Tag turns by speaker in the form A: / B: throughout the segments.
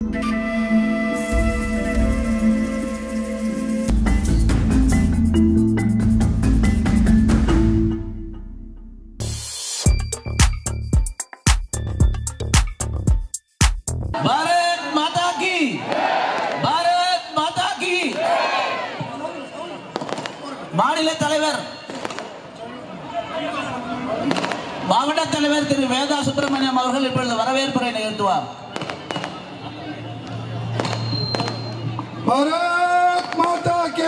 A: பாரத் மாதா கி பாரத் மாதா கி மாநில தலைவர் மாவட்ட தலைவர் திரு வேதா சுப்பிரமணியம் அவர்கள் இப்பொழுது வரவேற்புரை நிகழ்த்துவார்
B: भारत माता के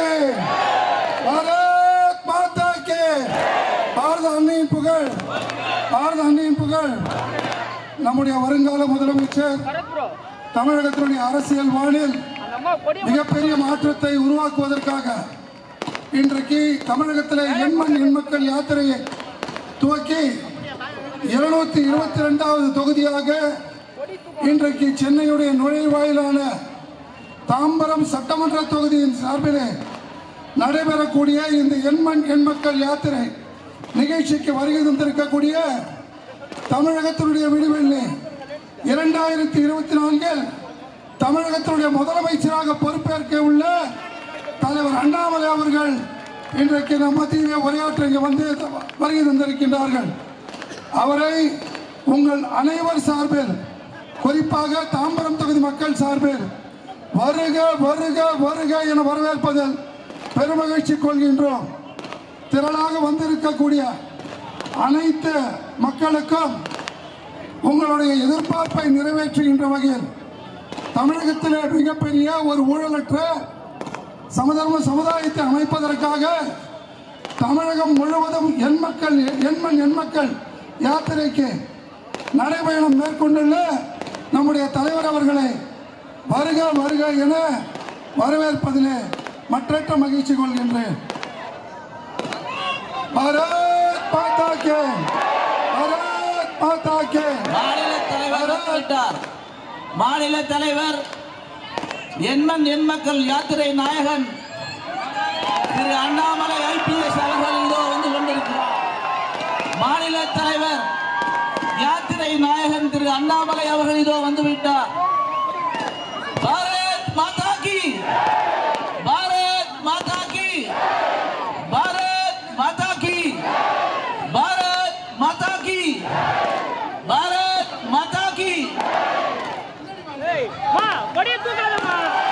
B: भारत माता के பாரத அன்னையின் புகழ் பாரத அன்னையின் புகழ் நம்முடைய வருங்கால முதலமைச்சர் தமிழகத்தினுடைய அரசியல் வானில் மிகப்பெரிய மாற்றத்தை உருவாக்குவதற்காக இன்றைக்கு தமிழகத்தில் எண்மண் எண்மக்கள் யாத்திரையை துவக்கி இருநூத்தி இருபத்தி ரெண்டாவது தொகுதியாக இன்றைக்கு சென்னையுடைய நுழைவாயிலான தாம்பரம் சட்டமன்ற தொகுதியின் சார்பிலே நடைபெறக்கூடிய இந்த எண்மண் எண்மக்கள் யாத்திரை நிகழ்ச்சிக்கு வருகை தந்திருக்கக்கூடிய தமிழகத்தினுடைய விடுவெள்ளி இரண்டாயிரத்தி இருபத்தி நான்கில் தமிழகத்தினுடைய முதலமைச்சராக பொறுப்பேற்க உள்ள தலைவர் அண்ணாமலை அவர்கள் இன்றைக்கு நம் மத்தியிலே உரையாற்ற இங்கே வந்து வருகை தந்திருக்கின்றார்கள் அவரை உங்கள் அனைவர் சார்பில் குறிப்பாக தாம்பரம் தொகுதி மக்கள் சார்பில் வருக வருக வருக என வரவேற்பதில் பெருமகிழ்ச்சி கொள்கின்றோம் திரளாக வந்திருக்கக்கூடிய அனைத்து மக்களுக்கும் உங்களுடைய எதிர்பார்ப்பை நிறைவேற்றுகின்ற வகையில் தமிழகத்திலே மிகப்பெரிய ஒரு ஊழலற்ற சமதர்ம சமுதாயத்தை அமைப்பதற்காக தமிழகம் முழுவதும் எண்மக்கள் எண்மண் எண்மக்கள் யாத்திரைக்கு நடைபயணம் மேற்கொண்டுள்ள நம்முடைய தலைவர் அவர்களை வருக வருக என வரவேற்பதிலே மற்றற்ற மகிழ்ச்சி கொள்கின்றேன் பாரத் மாதா கே பாரத் மாதா கே
A: மாநில தலைவர் வந்துவிட்டார் மாநில தலைவர் எண்மண் எண்மக்கள் யாத்திரை நாயகன் திரு அண்ணாமலை ஐபிஎஸ் அவர்கள் இதோ வந்து கொண்டிருக்கிறார் மாநில தலைவர் யாத்திரை நாயகன் திரு அண்ணாமலை அவர்கள் இதோ வந்து விட்டார் பாரத் மாதா கி பாரத் மாதா கி பாரத் மாதா கி பாரத் மாதா கி பாரத் மாதா கி
C: மா கொடியை தூக்காதம்மா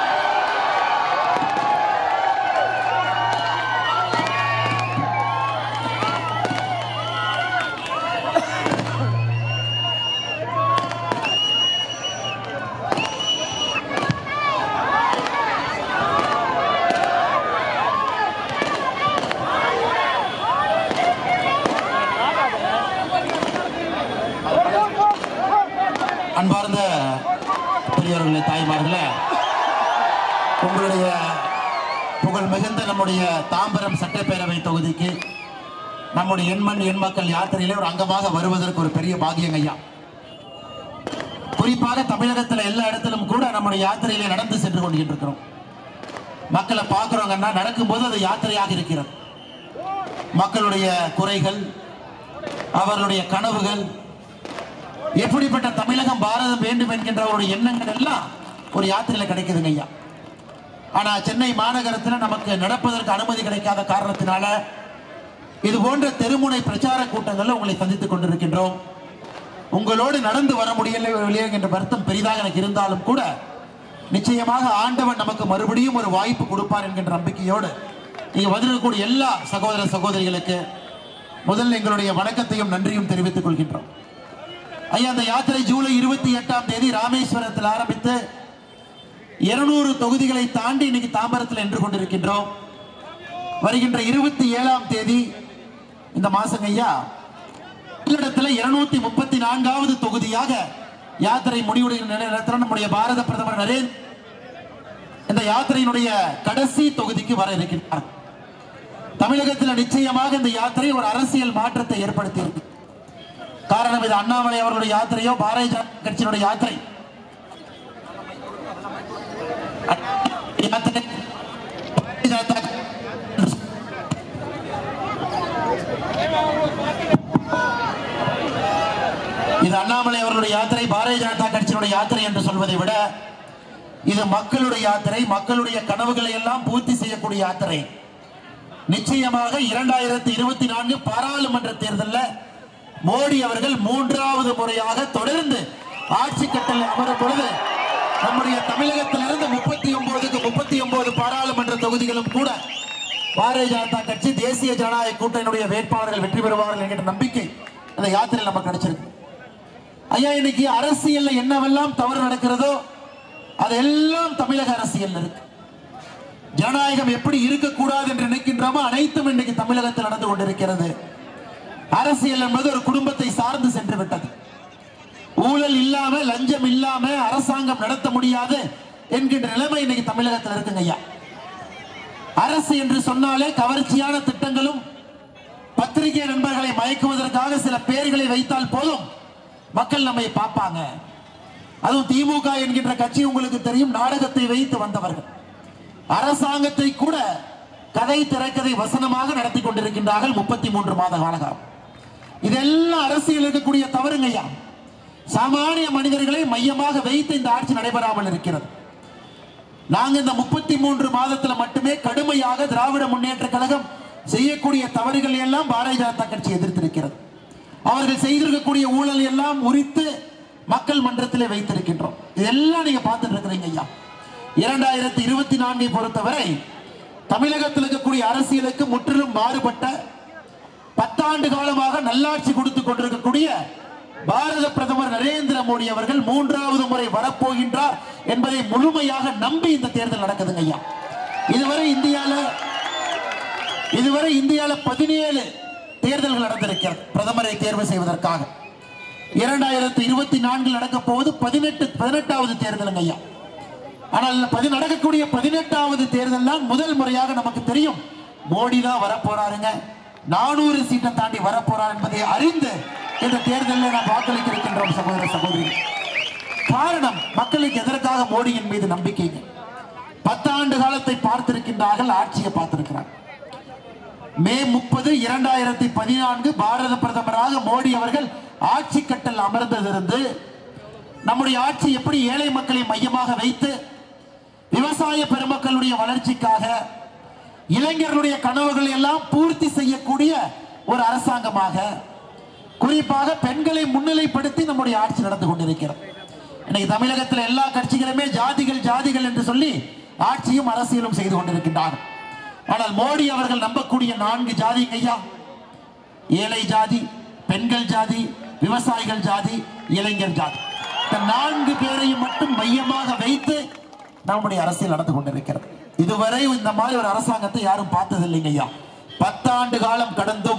A: அன்பார்ந்த பெரியவர்களே தாய்மார்களே உங்களுடைய புகழ் மிகுந்த நம்முடைய தாம்பரம் சட்டப்பேரவை தொகுதிக்கு நம்முடைய எண்மண் எண்மக்கள் யாத்திரையிலே ஒரு அங்கமாக வருவதற்கு ஒரு பெரிய பாக்கியம் ஐயா குறிப்பாக தமிழகத்தில் எல்லா இடத்திலும் கூட நம்முடைய யாத்திரையிலே நடந்து சென்று கொண்டிருக்கிறோம் மக்களை பார்க்கிறோங்கன்னா நடக்கும்போது அது யாத்திரையாக இருக்கிறது மக்களுடைய குறைகள் அவர்களுடைய கனவுகள் எப்படிப்பட்ட தமிழகம் பாரதம் வேண்டும் என்கின்ற ஒரு எண்ணங்கள் எல்லாம் ஒரு யாத்திரையில கிடைக்குதுங்க ஐயா ஆனா சென்னை மாநகரத்தில் நமக்கு நடப்பதற்கு அனுமதி கிடைக்காத காரணத்தினால இது போன்ற தெருமுனை பிரச்சார கூட்டங்களில் உங்களை சந்தித்துக் கொண்டிருக்கின்றோம் உங்களோடு நடந்து வர முடியவில்லை என்ற வருத்தம் பெரிதாக எனக்கு இருந்தாலும் கூட நிச்சயமாக ஆண்டவன் நமக்கு மறுபடியும் ஒரு வாய்ப்பு கொடுப்பார் என்கின்ற நம்பிக்கையோடு இங்க வந்திருக்கக்கூடிய எல்லா சகோதர சகோதரிகளுக்கு முதல்ல எங்களுடைய வணக்கத்தையும் நன்றியும் தெரிவித்துக் கொள்கின்றோம் ஐயா அந்த யாத்திரை ஜூலை இருபத்தி எட்டாம் தேதி ராமேஸ்வரத்தில் ஆரம்பித்து இருநூறு தொகுதிகளை தாண்டி இன்னைக்கு தாம்பரத்தில் நின்று கொண்டிருக்கின்றோம் வருகின்ற இருபத்தி ஏழாம் தேதி இந்த மாசம் ஐயா இடத்துல இருநூத்தி முப்பத்தி நான்காவது தொகுதியாக யாத்திரை முடிவுடைய நேரத்தில் நம்முடைய பாரத பிரதமர் நரேந்திர இந்த யாத்திரையினுடைய கடைசி தொகுதிக்கு வர இருக்கின்றார் தமிழகத்தில் நிச்சயமாக இந்த யாத்திரை ஒரு அரசியல் மாற்றத்தை ஏற்படுத்தி இருக்கு காரணம் இது அண்ணாமலை அவர்களுடைய யாத்திரையோ பாரதிய ஜனதா கட்சியினுடைய யாத்திரை யாத்திரை பாரதிய ஜனதா இது அண்ணாமலை அவர்களுடைய யாத்திரை பாரதிய ஜனதா கட்சியினுடைய யாத்திரை என்று சொல்வதை விட இது மக்களுடைய யாத்திரை மக்களுடைய கனவுகளை எல்லாம் பூர்த்தி செய்யக்கூடிய யாத்திரை நிச்சயமாக இரண்டாயிரத்தி இருபத்தி நான்கு பாராளுமன்ற தேர்தலில் மோடி அவர்கள் மூன்றாவது முறையாக தொடர்ந்து ஆட்சி கட்டல் அமரும் பொழுது நம்முடைய தமிழகத்திலிருந்து முப்பத்தி ஒன்பதுக்கு முப்பத்தி ஒன்பது பாராளுமன்ற தொகுதிகளும் கூட பாரதிய ஜனதா கட்சி தேசிய ஜனநாயக கூட்டணியுடைய வேட்பாளர்கள் வெற்றி பெறுவார்கள் என்கிற நம்பிக்கை அந்த யாத்திரையில் நமக்கு கிடைச்சிருக்கு ஐயா இன்னைக்கு அரசியல்ல என்னவெல்லாம் தவறு நடக்கிறதோ அதெல்லாம் தமிழக அரசியல் இருக்கு ஜனநாயகம் எப்படி இருக்கக்கூடாது என்று நினைக்கின்றோமோ அனைத்தும் இன்னைக்கு தமிழகத்தில் நடந்து கொண்டிருக்கிறது அரசியல் என்பது ஒரு குடும்பத்தை சார்ந்து சென்று விட்டது ஊழல் இல்லாம லஞ்சம் இல்லாம அரசாங்கம் நடத்த முடியாது என்கின்ற நிலைமை இன்னைக்கு தமிழகத்தில் இருக்குங்க ஐயா அரசு என்று சொன்னாலே கவர்ச்சியான திட்டங்களும் பத்திரிகை நண்பர்களை மயக்குவதற்காக சில பெயர்களை வைத்தால் போதும் மக்கள் நம்மை பார்ப்பாங்க அதுவும் திமுக என்கின்ற கட்சி உங்களுக்கு தெரியும் நாடகத்தை வைத்து வந்தவர்கள் அரசாங்கத்தை கூட கதை திரைக்கதை வசனமாக நடத்தி கொண்டிருக்கின்றார்கள் முப்பத்தி மூன்று மாத காலகாலம் இதெல்லாம் அரசியல் இருக்கக்கூடிய தவறுங்க ஐயா சாமானிய மனிதர்களை மையமாக வைத்து இந்த ஆட்சி நடைபெறாமல் இருக்கிறது நாங்க இந்த முப்பத்தி மூன்று மாதத்துல மட்டுமே கடுமையாக திராவிட முன்னேற்ற கழகம் செய்யக்கூடிய தவறுகள் எல்லாம் பாரதிய ஜனதா கட்சி எதிர்த்திருக்கிறது அவர்கள் செய்திருக்கக்கூடிய ஊழல் எல்லாம் உரித்து மக்கள் மன்றத்திலே வைத்திருக்கின்றோம் இதெல்லாம் நீங்க பார்த்துட்டு இருக்கிறீங்க ஐயா இரண்டாயிரத்தி இருபத்தி நான்கை பொறுத்தவரை தமிழகத்தில் இருக்கக்கூடிய அரசியலுக்கு முற்றிலும் மாறுபட்ட பத்தாண்டு காலமாக நல்லாட்சி கொடுத்து கொண்டிருக்கக்கூடிய பாரத பிரதமர் நரேந்திர மோடி அவர்கள் மூன்றாவது முறை வரப்போகின்றார் என்பதை முழுமையாக நம்பி இந்த தேர்தல் நடக்குதுங்க ஐயா இதுவரை இந்தியால இதுவரை இந்தியால பதினேழு தேர்தல்கள் நடந்திருக்கிறது பிரதமரை தேர்வு செய்வதற்காக இரண்டாயிரத்தி இருபத்தி நான்கில் நடக்க போவது பதினெட்டு பதினெட்டாவது தேர்தலுங்க ஐயா ஆனால் பதி நடக்கக்கூடிய பதினெட்டாவது தேர்தல் தான் முதல் முறையாக நமக்கு தெரியும் மோடி தான் வரப்போறாருங்க நானூறு சீட்டை தாண்டி வரப்போறார் என்பதை அறிந்து இந்த தேர்தலில் நாம் வாக்களிக்க இருக்கின்றோம் சகோதர சகோதரி காரணம் மக்களுக்கு எதற்காக மோடியின் மீது நம்பிக்கைங்க பத்தாண்டு காலத்தை பார்த்திருக்கின்றார்கள் ஆட்சியை பார்த்திருக்கிறார் மே முப்பது இரண்டாயிரத்தி பதினான்கு பாரத பிரதமராக மோடி அவர்கள் ஆட்சி கட்டல் அமர்ந்ததிலிருந்து நம்முடைய ஆட்சி எப்படி ஏழை மக்களை மையமாக வைத்து விவசாய பெருமக்களுடைய வளர்ச்சிக்காக இளைஞர்களுடைய கனவுகளை எல்லாம் பூர்த்தி செய்யக்கூடிய ஒரு அரசாங்கமாக குறிப்பாக பெண்களை முன்னிலைப்படுத்தி நம்முடைய ஆட்சி நடந்து கொண்டிருக்கிறது இன்னைக்கு தமிழகத்தில் எல்லா கட்சிகளுமே ஜாதிகள் ஜாதிகள் என்று சொல்லி ஆட்சியும் அரசியலும் செய்து கொண்டிருக்கின்றார்கள் ஆனால் மோடி அவர்கள் நம்பக்கூடிய நான்கு ஜாதி ஐயா ஏழை ஜாதி பெண்கள் ஜாதி விவசாயிகள் ஜாதி இளைஞர் ஜாதி இந்த நான்கு பேரையும் மட்டும் மையமாக வைத்து நம்முடைய அரசியல் நடந்து கொண்டிருக்கிறது இதுவரை இந்த மாதிரி ஒரு அரசாங்கத்தை யாரும் பார்த்தது இல்லைங்க ஐயா பத்தாண்டு காலம் கடந்தும்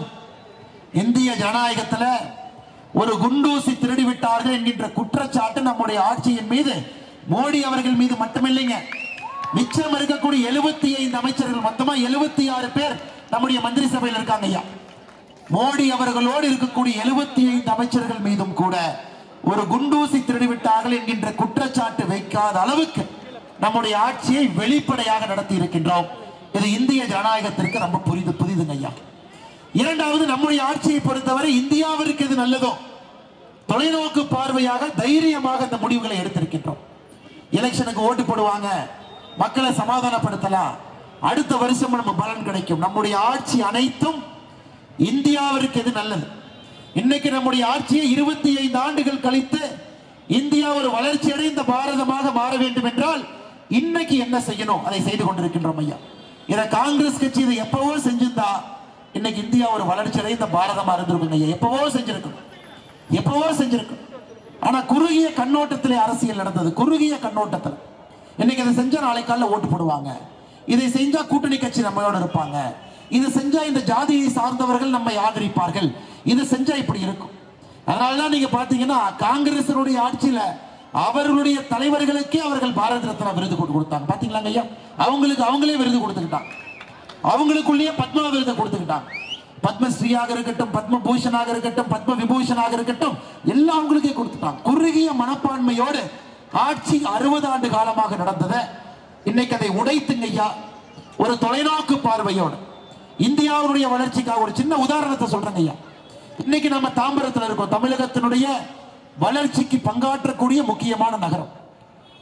A: இந்திய ஜனநாயகத்துல ஒரு குண்டூசி திருடி விட்டார்கள் என்கின்ற குற்றச்சாட்டு நம்முடைய ஆட்சியின் மீது மோடி அவர்கள் மீது மட்டுமில்லைங்க மிச்சம் இருக்கக்கூடிய எழுபத்தி ஐந்து அமைச்சர்கள் மொத்தமா எழுபத்தி ஆறு பேர் நம்முடைய மந்திரி சபையில் இருக்காங்க ஐயா மோடி அவர்களோடு இருக்கக்கூடிய எழுபத்தி ஐந்து அமைச்சர்கள் மீதும் கூட ஒரு குண்டூசி திருடிவிட்டார்கள் என்கின்ற குற்றச்சாட்டு வைக்காத அளவுக்கு நம்முடைய ஆட்சியை வெளிப்படையாக நடத்தி இருக்கின்றோம் இது இந்திய ஜனநாயகத்திற்கு ரொம்ப புரிது புரிதுங்க ஐயா இரண்டாவது நம்முடைய ஆட்சியை பொறுத்தவரை இந்தியாவிற்கு எது நல்லதோ தொலைநோக்கு பார்வையாக தைரியமாக இந்த முடிவுகளை எடுத்திருக்கின்றோம் எலெக்ஷனுக்கு ஓட்டு போடுவாங்க மக்களை சமாதானப்படுத்தலாம் அடுத்த வருஷம் நம்ம பலன் கிடைக்கும் நம்முடைய ஆட்சி அனைத்தும் இந்தியாவிற்கு எது நல்லது இன்னைக்கு நம்முடைய ஆட்சியை இருபத்தி ஐந்து ஆண்டுகள் கழித்து இந்தியா ஒரு வளர்ச்சி அடைந்த பாரதமாக மாற வேண்டும் என்றால் இன்னைக்கு என்ன செய்யணும் அதை செய்து கொண்டிருக்கின்றோம் ஐயா இதை காங்கிரஸ் கட்சி இதை எப்பவோ செஞ்சிருந்தா இன்னைக்கு இந்தியா ஒரு வளர்ச்சி அடைந்த பாரதமா இருந்திருக்குங்க ஐயா எப்பவோ செஞ்சிருக்கும் எப்பவோ செஞ்சிருக்கும் ஆனா குறுகிய கண்ணோட்டத்திலே அரசியல் நடந்தது குறுகிய கண்ணோட்டத்தில் இன்னைக்கு இதை செஞ்சா நாளை காலைல ஓட்டு போடுவாங்க இதை செஞ்சா கூட்டணி கட்சி நம்மளோட இருப்பாங்க இது செஞ்சா இந்த ஜாதியை சார்ந்தவர்கள் நம்மை ஆதரிப்பார்கள் இது செஞ்சா இப்படி இருக்கும் அதனாலதான் நீங்க பாத்தீங்கன்னா காங்கிரசினுடைய ஆட்சியில அவர்களுடைய தலைவர்களுக்கே அவர்கள் பாரத ரத்னா விருது கொடு- கொடுத்தாங்க பாத்தீங்களாங்க ஐயா அவங்களுக்கு அவங்களே விருது கொடுத்துக்கிட்டாங்க அவங்களுக்குள்ளேயே பத்மா விருதை கொடுத்துக்கிட்டாங்க பத்மஸ்ரீயாக இருக்கட்டும் பத்ம பூஷனாக இருக்கட்டும் பத்ம விபூஷனாக இருக்கட்டும் எல்லாம் அவங்களுக்கே கொடுத்துட்டாங்க குறுகிய மனப்பான்மையோடு ஆட்சி அறுபது ஆண்டு காலமாக நடந்தது இன்னைக்கு அதை உடைத்துங்க ஐயா ஒரு தொலைநோக்கு பார்வையோடு இந்தியாவுடைய வளர்ச்சிக்காக ஒரு சின்ன உதாரணத்தை சொல்றேங்க ஐயா இன்னைக்கு நம்ம தாம்பரத்தில் இருக்கோம் தமிழகத்தினுடைய வளர்ச்சிக்கு பங்காற்றக்கூடிய முக்கியமான நகரம்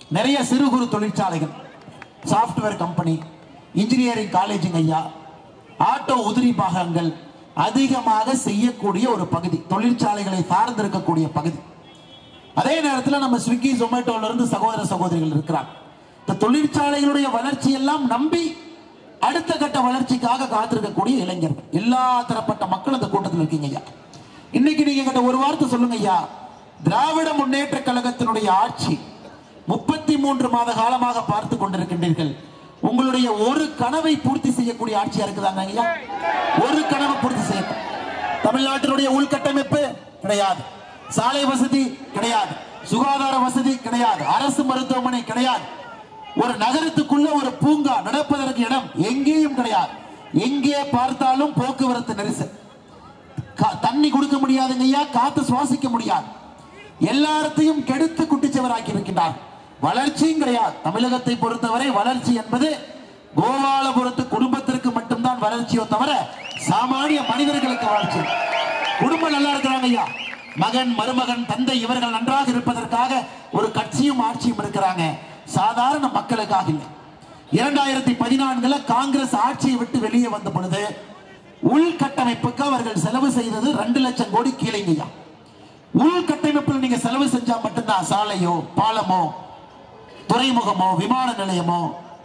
A: நிறைய சிறு குறு தொழிற்சாலைகள் சாஃப்ட்வேர் கம்பெனி இன்ஜினியரிங் காலேஜுங்க ஐயா ஆட்டோ உதிரி பாகங்கள் அதிகமாக செய்யக்கூடிய ஒரு பகுதி தொழிற்சாலைகளை சார்ந்து இருக்கக்கூடிய பகுதி அதே நேரத்தில் நம்ம ஸ்விக்கி ஜொமேட்டோல இருந்து சகோதர சகோதரிகள் இருக்கிறாங்க இந்த தொழிற்சாலைகளுடைய வளர்ச்சி எல்லாம் நம்பி அடுத்த கட்ட வளர்ச்சிக்காக காத்திருக்கக்கூடிய இளைஞர்கள் எல்லா தரப்பட்ட மக்கள் அந்த கூட்டத்தில் இருக்கீங்க ஐயா இன்னைக்கு நீங்க கிட்ட ஒரு வார்த்தை சொல்லுங்க ஐயா திராவிட முன்னேற்ற கழகத்தினுடைய ஆட்சி முப்பத்தி மூன்று மாத காலமாக பார்த்து கொண்டிருக்கின்றீர்கள் உங்களுடைய ஒரு கனவை பூர்த்தி செய்யக்கூடிய ஆட்சியா இருக்குதாங்க ஐயா ஒரு கனவை பூர்த்தி செய்யணும் தமிழ்நாட்டினுடைய உள்கட்டமைப்பு கிடையாது சாலை வசதி கிடையாது சுகாதார வசதி கிடையாது அரசு மருத்துவமனை கிடையாது ஒரு நகரத்துக்குள்ள ஒரு பூங்கா நடப்பதற்கு இடம் எங்கேயும் கிடையாது எங்கே பார்த்தாலும் போக்குவரத்து நெரிசல் கா- தண்ணி கொடுக்க முடியாதுங்க ஐயா காத்து சுவாசிக்க முடியாது எல்லாத்தையும் கெடுத்து குட்டிச்சவராக்கி இருக்கின்றார் வளர்ச்சியும் கிடையாது தமிழகத்தை பொறுத்தவரை வளர்ச்சி என்பது கோபாலபுரத்து குடும்பத்திற்கு மட்டும்தான் வளர்ச்சியோ தவிர சாமானிய மனிதர்களுக்கு வளர்ச்சி இல்லை. குடும்பம் நல்லா இருக்கிறாங்க ஐயா மகன் மருமகன் தந்தை இவர்கள் நன்றாக இருப்பதற்காக ஒரு கட்சியும் ஆட்சியும் இருக்கிறாங்க சாதாரண மக்களுக்காக இல்லை இரண்டாயிரத்தி பதினான்குல காங்கிரஸ் ஆட்சியை விட்டு வெளியே வந்த பொழுது உள்கட்டமைப்புக்கு அவர்கள் செலவு செய்தது ரெண்டு லட்சம் கோடி கீழைங்கய்யா உள்கட்டமைப்பில் நீங்க செலவு செஞ்சா மட்டும்தான் சாலையோ பாலமோ துறைமுகமோ விமான நிலையமோ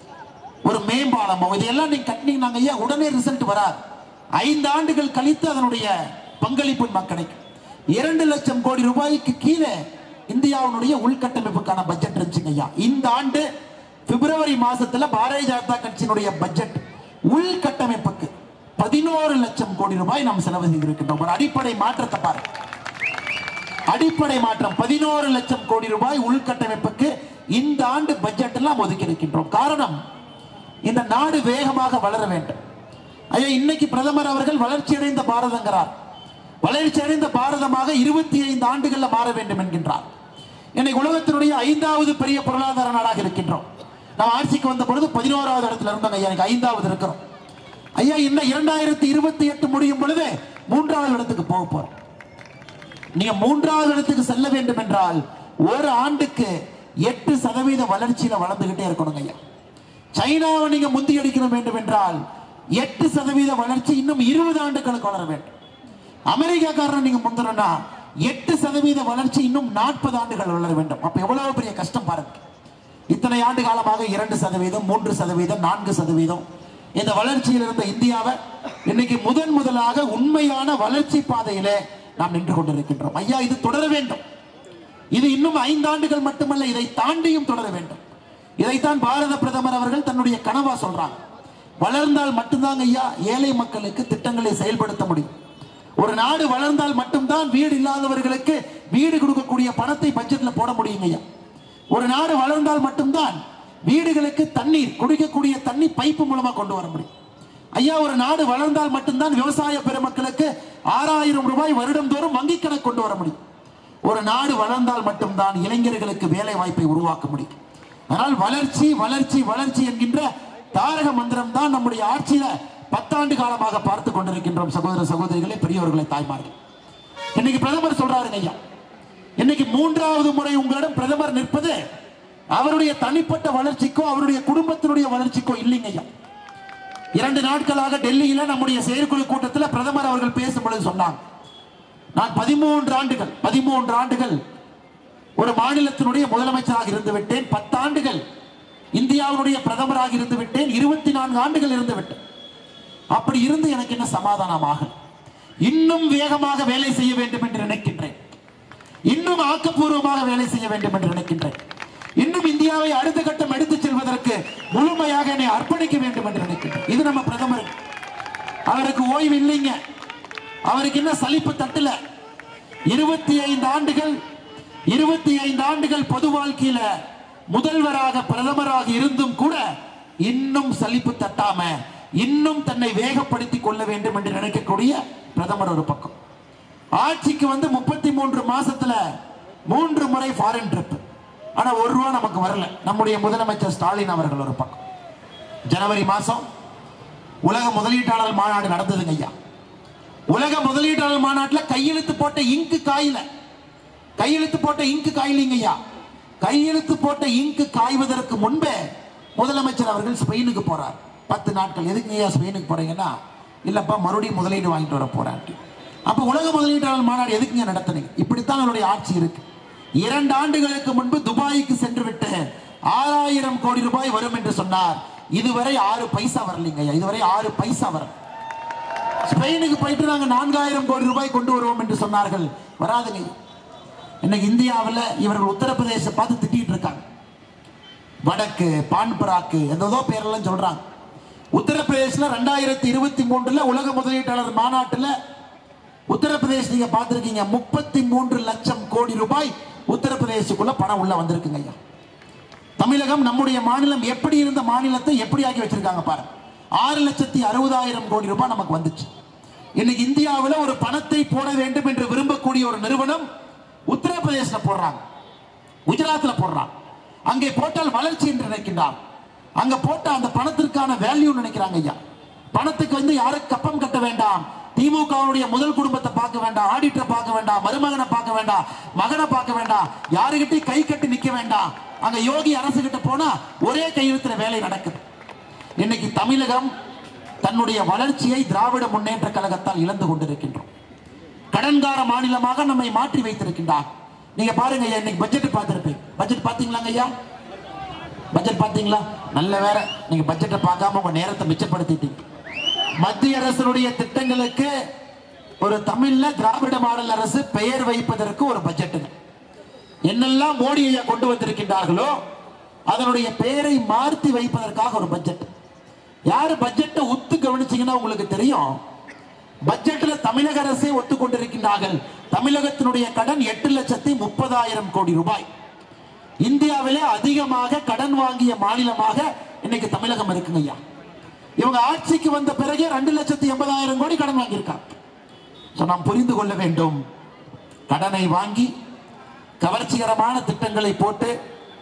A: ஒரு மேம்பாலமோ இதெல்லாம் நீங்க கட்டினீங்கன்னாங்க ஐயா உடனே ரிசல்ட் வராது ஐந்து ஆண்டுகள் கழித்து அதனுடைய பங்களிப்பு நமக்கு கிடைக்கும் இரண்டு லட்சம் கோடி ரூபாய்க்கு கீழே இந்தியாவினுடைய உள்கட்டமைப்புக்கான பட்ஜெட் இருந்துச்சுங்க ஐயா இந்த ஆண்டு பிப்ரவரி மாசத்துல பாரதிய ஜனதா கட்சியினுடைய பட்ஜெட் உள்கட்டமைப்புக்கு பதினோரு லட்சம் கோடி ரூபாய் நாம் செலவு செய்திருக்கின்றோம் ஒரு அடிப்படை மாற்றத்தை பாருங்க அடிப்படை மாற்றம் பதினோரு லட்சம் கோடி ரூபாய் உள்கட்டமைப்புக்கு இந்த ஆண்டு பட்ஜெட் எல்லாம் ஒதுக்கி இருக்கின்றோம் காரணம் இந்த நாடு வேகமாக வளர வேண்டும் ஐயா இன்னைக்கு பிரதமர் அவர்கள் வளர்ச்சி அடைந்த பாரதங்கிறார் வளர்ச்சி அடைந்த பாரதமாக இருபத்தி ஐந்து ஆண்டுகள்ல மாற வேண்டும் என்கின்றார் இன்னைக்கு உலகத்தினுடைய ஐந்தாவது பெரிய பொருளாதார நாடாக இருக்கின்றோம் நாம் ஆட்சிக்கு வந்த பொழுது பதினோராவது இடத்துல இருந்தோங்க ஐயா எனக்கு ஐந்தாவது இருக்கிறோம் ஐயா இன்னும் இரண்டாயிரத்தி இருபத்தி எட்டு முடியும் பொழுது மூன்றாவது இடத்துக்கு போக போறோம் நீங்க மூன்றாவது இடத்துக்கு செல்ல வேண்டும் என்றால் ஒரு ஆண்டுக்கு எட்டு சதவீத வளர்ச்சியில வளர்ந்துகிட்டே இருக்கணும் ஐயா சைனாவை நீங்க முந்தி அடிக்க வேண்டும் என்றால் எட்டு சதவீத வளர்ச்சி இன்னும் இருபது ஆண்டுகளுக்கு வளர வேண்டும் அமெரிக்காக்காரன் நீங்க முந்தணும்னா எட்டு சதவீத வளர்ச்சி இன்னும் நாற்பது ஆண்டுகள் வளர வேண்டும் அப்ப எவ்வளவு பெரிய கஷ்டம் பாருங்க இத்தனை ஆண்டு காலமாக இரண்டு சதவீதம் மூன்று சதவீதம் நான்கு சதவீதம் இந்த வளர்ச்சியில் இருந்த இந்தியாவை இன்னைக்கு முதன் முதலாக உண்மையான வளர்ச்சி பாதையிலே நாம் நின்று கொண்டிருக்கின்றோம் ஐயா இது தொடர வேண்டும் இது இன்னும் ஐந்தாண்டுகள் மட்டுமல்ல இதை தாண்டியும் தொடர வேண்டும் இதைத்தான் பாரத பிரதமர் அவர்கள் தன்னுடைய கனவா சொல்றாங்க வளர்ந்தால் மட்டும்தாங்க ஐயா ஏழை மக்களுக்கு திட்டங்களை செயல்படுத்த முடியும் ஒரு நாடு வளர்ந்தால் மட்டும்தான் வீடு இல்லாதவர்களுக்கு வீடு கொடுக்கக்கூடிய பணத்தை பட்ஜெட்ல போட முடியுங்க ஐயா ஒரு நாடு வளர்ந்தால் மட்டும்தான் வீடுகளுக்கு தண்ணீர் குடிக்கக்கூடிய தண்ணி பைப்பு மூலமா கொண்டு வர முடியும் ஐயா ஒரு நாடு வளர்ந்தால் மட்டும்தான் விவசாய பெருமக்களுக்கு ஆறாயிரம் ரூபாய் வருடந்தோறும் வங்கி கணக்கு கொண்டு வர முடியும் ஒரு நாடு வளர்ந்தால் மட்டும்தான் இளைஞர்களுக்கு வேலை வாய்ப்பை உருவாக்க முடியும் ஆனால் வளர்ச்சி வளர்ச்சி வளர்ச்சி என்கின்ற தாரக மந்திரம் தான் நம்முடைய ஆட்சியில பத்தாண்டு காலமாக பார்த்து கொண்டிருக்கின்றோம் சகோதர சகோதரிகளே பெரியவர்களை தாய்மார்கள் இன்னைக்கு பிரதமர் சொல்றாருங்க ஐயா இன்னைக்கு மூன்றாவது முறை உங்களிடம் பிரதமர் நிற்பது அவருடைய தனிப்பட்ட வளர்ச்சிக்கோ அவருடைய குடும்பத்தினுடைய வளர்ச்சிக்கோ இல்லைங்க ஐயா இரண்டு நாட்களாக டெல்லியில நம்முடைய செயற்குழு கூட்டத்தில் பிரதமர் அவர்கள் பேசும் பொழுது சொன்னாங்க நான் பதிமூன்று ஆண்டுகள் பதிமூன்று ஆண்டுகள் ஒரு மாநிலத்தினுடைய முதலமைச்சராக இருந்து விட்டேன் பத்தாண்டுகள் இந்தியாவுடைய பிரதமராக இருந்து விட்டேன் இருபத்தி நான்கு ஆண்டுகள் இருந்து விட்டேன் அப்படி இருந்து எனக்கு என்ன சமாதானமாக இன்னும் வேகமாக வேலை செய்ய வேண்டும் என்று நினைக்கின்றேன் இன்னும் ஆக்கப்பூர்வமாக வேலை செய்ய வேண்டும் என்று நினைக்கின்றேன் இன்னும் இந்தியாவை அடுத்த கட்டம் எடுத்துச் செல்வதற்கு முழுமையாக என்னை அர்ப்பணிக்க வேண்டும் என்று நினைக்கின்றேன் இது நம்ம பிரதமர் அவருக்கு ஓய்வு இல்லைங்க அவருக்கு என்ன சலிப்பு தட்டல இருபத்தி ஐந்து ஆண்டுகள் இருபத்தி ஐந்து ஆண்டுகள் பொது வாழ்க்கையில முதல்வராக பிரதமராக இருந்தும் கூட இன்னும் சலிப்பு தட்டாம இன்னும் தன்னை வேகப்படுத்திக் கொள்ள வேண்டும் என்று நினைக்கக்கூடிய பிரதமர் ஒரு பக்கம் ஆட்சிக்கு வந்து முப்பத்தி மூன்று மாசத்துல மூன்று முறை ஃபாரின் ட்ரிப் ஆனா ஒரு ரூபா நமக்கு வரல நம்முடைய முதலமைச்சர் ஸ்டாலின் அவர்கள் ஒரு பக்கம் ஜனவரி மாசம் உலக முதலீட்டாளர் மாநாடு நடந்ததுங்க ஐயா உலக முதலீட்டாளர் மாநாட்டில் கையெழுத்து போட்ட இங்கு காயில கையெழுத்து போட்ட இங்கு காயிலிங்க ஐயா கையெழுத்து போட்ட இங்கு காய்வதற்கு முன்பே முதலமைச்சர் அவர்கள் ஸ்பெயினுக்கு போறார் பத்து நாட்கள் எதுக்கு ஐயா ஸ்பெயினுக்கு போறீங்கன்னா இல்லப்பா மறுபடியும் முதலீடு வாங்கிட்டு வர போறேன் அப்ப உலக முதலீட்டாளர் மாநாடு எதுக்குங்க நடத்துனீங்க இப்படித்தான் அவருடைய ஆட்சி இருக்கு இரண்டு ஆண்டுகளுக்கு முன்பு துபாய்க்கு சென்று விட்டு ஆறாயிரம் கோடி ரூபாய் வரும் என்று சொன்னார் இதுவரை ஆறு பைசா வரலைங்க ஐயா இதுவரை ஆறு பைசா வரும் ஸ்பெயினுக்கு போயிட்டு நாங்க நான்காயிரம் கோடி ரூபாய் கொண்டு வருவோம் என்று சொன்னார்கள் வராதுங்க இன்னைக்கு இந்தியாவில் இவர்கள் உத்தரப்பிரதேச பார்த்து திட்டிட்டு இருக்காங்க வடக்கு பான்பராக்கு ஏதோ பேரெல்லாம் சொல்றாங்க உத்தரப்பிரதேசில் ரெண்டாயிரத்தி இருபத்தி மூன்றுல உலக முதலீட்டாளர் மாநாட்டில் உத்தரப்பிரதேஷ் நீங்க பார்த்திருக்கீங்க முப்பத்தி மூன்று லட்சம் கோடி ரூபாய் உத்தரப்பிரதேசுக்குள்ள பணம் உள்ள வந்திருக்குங்க ஐயா தமிழகம் நம்முடைய மாநிலம் எப்படி இருந்த மாநிலத்தை எப்படி ஆக்கி வச்சிருக்காங்க பாருங்க ஆறு லட்சத்தி அறுபதாயிரம் கோடி ரூபாய் நமக்கு வந்துச்சு இன்னைக்கு இந்தியாவில் ஒரு பணத்தை போட வேண்டும் என்று விரும்பக்கூடிய ஒரு நிறுவனம் உத்தரப்பிரதேசல போடுறாங்க குஜராத்ல போடுறாங்க அங்கே போட்டால் வளர்ச்சி என்று நினைக்கின்றார் அங்க போட்ட அந்த பணத்திற்கான வேல்யூ நினைக்கிறாங்க ஐயா பணத்துக்கு வந்து யாருக்கு கப்பம் கட்ட வேண்டாம் திமுகவுடைய முதல் குடும்பத்தை பார்க்க வேண்டாம் ஆடிட்டரை பார்க்க வேண்டாம் மருமகனை பார்க்க வேண்டாம் மகனை பார்க்க வேண்டாம் யாருகிட்டையும் கை கட்டி நிக்க வேண்டாம் அங்க யோகி அரசு கிட்ட போனா ஒரே கையெழுத்துல வேலை நடக்குது இன்னைக்கு தமிழகம் தன்னுடைய வளர்ச்சியை திராவிட முன்னேற்ற கழகத்தால் இழந்து கொண்டிருக்கின்றோம் கடன்கார மாநிலமாக நம்மை மாற்றி வைத்திருக்கின்றார் நீங்க பாருங்க ஐயா இன்னைக்கு பட்ஜெட் பார்த்திருப்பீங்க பட்ஜெட் பாத்தீங்களாங்க ஐயா பட்ஜெட் பாத்தீங்களா நல்ல வேற நீங்க பட்ஜெட்டை பார்க்காம உங்க நேரத்தை மிச்சப்படுத்திட்டீங்க மத்திய அரசினுடைய திட்டங்களுக்கு ஒரு தமிழ்ல திராவிட மாடல் அரசு பெயர் வைப்பதற்கு ஒரு பட்ஜெட்டுங்க என்னெல்லாம் மோடி ஐயா கொண்டு வந்திருக்கின்றார்களோ அதனுடைய பெயரை மாற்றி வைப்பதற்காக ஒரு பட்ஜெட் யாரு பட்ஜெட்டை ஒத்து கவனிச்சீங்கன்னா உங்களுக்கு தெரியும் பட்ஜெட்ல தமிழக அரசே ஒத்துக்கொண்டிருக்கின்றார்கள் தமிழகத்தினுடைய கடன் எட்டு லட்சத்தி முப்பதாயிரம் கோடி ரூபாய் இந்தியாவிலே அதிகமாக கடன் வாங்கிய மாநிலமாக இன்னைக்கு தமிழகம் இருக்குங்க ஐயா இவங்க ஆட்சிக்கு வந்த பிறகு ரெண்டு லட்சத்தி எண்பதாயிரம் கோடி கடன் வாங்கியிருக்காங்க So, நாம் புரிந்து கொள்ள வேண்டும் கடனை வாங்கி கவர்ச்சிகரமான திட்டங்களை போட்டு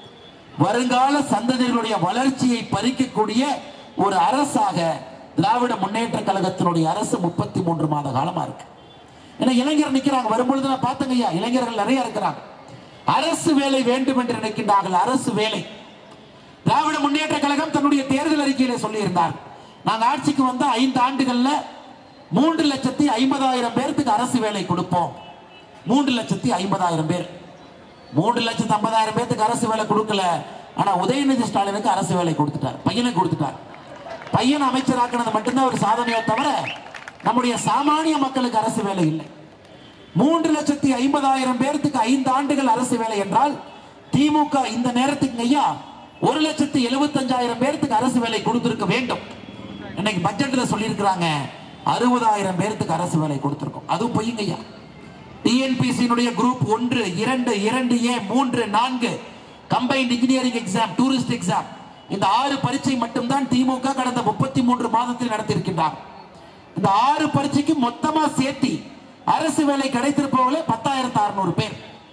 A: வருங்கால சந்ததிகளுடைய வளர்ச்சியை பறிக்கக்கூடிய ஒரு அரசாக திராவிட முன்னேற்ற கழகத்தினுடைய அரசு முப்பத்தி மூன்று மாத காலமா இருக்கு ஏன்னா இளைஞர் நிக்கிறாங்க வரும்பொழுது நான் பார்த்தேங்க ஐயா இளைஞர்கள் நிறைய இருக்கிறாங்க அரசு வேலை வேண்டும் என்று நினைக்கின்றார்கள் அரசு வேலை திராவிட முன்னேற்ற கழகம் தன்னுடைய தேர்தல் அறிக்கையில சொல்லியிருந்தார் நாங்க ஆட்சிக்கு வந்த ஐந்து ஆண்டுகள்ல மூன்று லட்சத்தி ஐம்பதாயிரம் பேருக்கு அரசு வேலை கொடுப்போம் மூன்று லட்சத்தி ஐம்பதாயிரம் பேர் மூன்று லட்சத்தி ஐம்பதாயிரம் பேருக்கு அரசு வேலை கொடுக்கல ஆனா உதயநிதி ஸ்டாலினுக்கு அரசு வேலை கொடுத்துட்டார் பையனுக்கு கொடுத்துட்டார் பையன் அமைச்சராக்குனது மட்டும்தான் ஒரு சாதனையோ தவிர நம்முடைய சாமானிய மக்களுக்கு அரசு வேலை இல்லை மூன்று லட்சத்தி ஐம்பதாயிரம் பேர்த்துக்கு ஐந்து ஆண்டுகள் அரசு வேலை என்றால் திமுக இந்த நேரத்துக்கு ஐயா ஒரு லட்சத்தி எழுபத்தஞ்சாயிரம் பேர்த்துக்கு அரசு வேலை கொடுத்திருக்க வேண்டும் இன்னைக்கு பட்ஜெட்ல சொல்லியிருக்கிறாங்க அறுபதாயிரம் பேர்த்துக்கு அரசு வேலை கொடுத்திருக்கோம் அதுவும் பொய்யுங்க ஐயா டிஎன்பிசியினுடைய குரூப் ஒன்று இரண்டு இரண்டு ஏ மூன்று நான்கு combined engineering exam tourist exam இந்த ஆறு பரீட்சை மட்டும்தான் திமுக கடந்த முப்பத்தி மூன்று மாதத்தில் நடத்தியிருக்கின்றார் இந்த ஆறு பரீட்சைக்கு மொத்தமா சேர்த்தி அரசு வேலை கிடைத்திருப்பவர்களே பத்தாயிரத்து அறுநூறு பேர்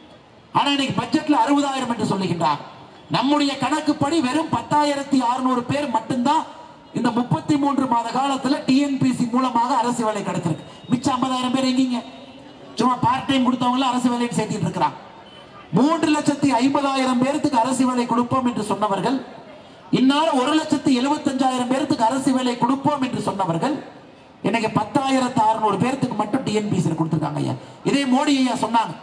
A: ஆனா இன்னைக்கு பட்ஜெட்ல அறுபதாயிரம் என்று சொல்லுகின்றார் நம்முடைய கணக்குப்படி வெறும் பத்தாயிரத்தி அறுநூறு பேர் மட்டும்தான் இந்த முப்பத்தி மூன்று மாத காலத்துல டிஎன்பிசி மூலமாக அரசு வேலை கிடைச்சிருக்கு மிச்சம் ஐம்பதாயிரம் பேர் எங்கீங்க சும்மா பார்ட் டைம் கொடுத்தவங்கள அரசு வேலைக்கு சேர்த்திட்டு இருக்கிறாங்க மூன்று லட்சத்தி ஐம்பதாயிரம் பேருக்கு அரசு வேலை கொடுப்போம் என்று சொன்னவர்கள் இந்நாள் ஒரு லட்சத்தி எழுபத்தஞ்சாயிரம் பேருக்கு அரசு வேலை கொடுப்போம் என்று சொன்னவர்கள் இன்னைக்கு பத்தாயிரத்து அறுநூறு பேர்த்துக்கு மட்டும் டிஎன்பிசி கொடுத்துருக்காங்க ஐயா இதே மோடி ஐயா சொன்னாங்க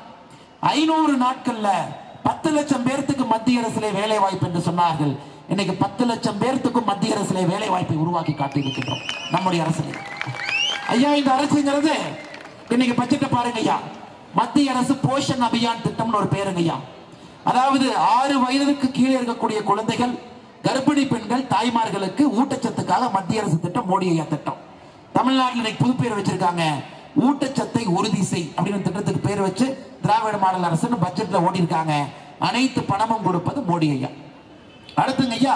A: ஐநூறு நாட்கள்ல பத்து லட்சம் பேர்த்துக்கு மத்திய அரசிலே வேலை வாய்ப்பு என்று சொன்னார்கள் இன்னைக்கு பத்து லட்சம் பேர்த்துக்கும் மத்திய அரசிலே வேலை வாய்ப்பை உருவாக்கி காட்டியிருக்கின்றோம் நம்முடைய அரசிலே ஐயா இந்த அரசுங்கிறது இன்னைக்கு பட்ஜெட்டை பாருங்க ஐயா மத்திய அரசு போஷன் அபியான் திட்டம்னு ஒரு பேருங்க ஐயா அதாவது ஆறு வயதுக்கு கீழே இருக்கக்கூடிய குழந்தைகள் கர்ப்பிணி பெண்கள் தாய்மார்களுக்கு ஊட்டச்சத்துக்காக மத்திய அரசு திட்டம் மோடி ஐயா திட்டம் தமிழ்நாட்டில் இன்னைக்கு புது பேர் வச்சிருக்காங்க ஊட்டச்சத்தை உறுதி செய் அப்படின்னு திட்டத்துக்கு பேர் வச்சு திராவிட மாடல் அரசுன்னு பட்ஜெட்ல ஓடி இருக்காங்க அனைத்து பணமும் கொடுப்பது மோடி ஐயா அடுத்துங்க ஐயா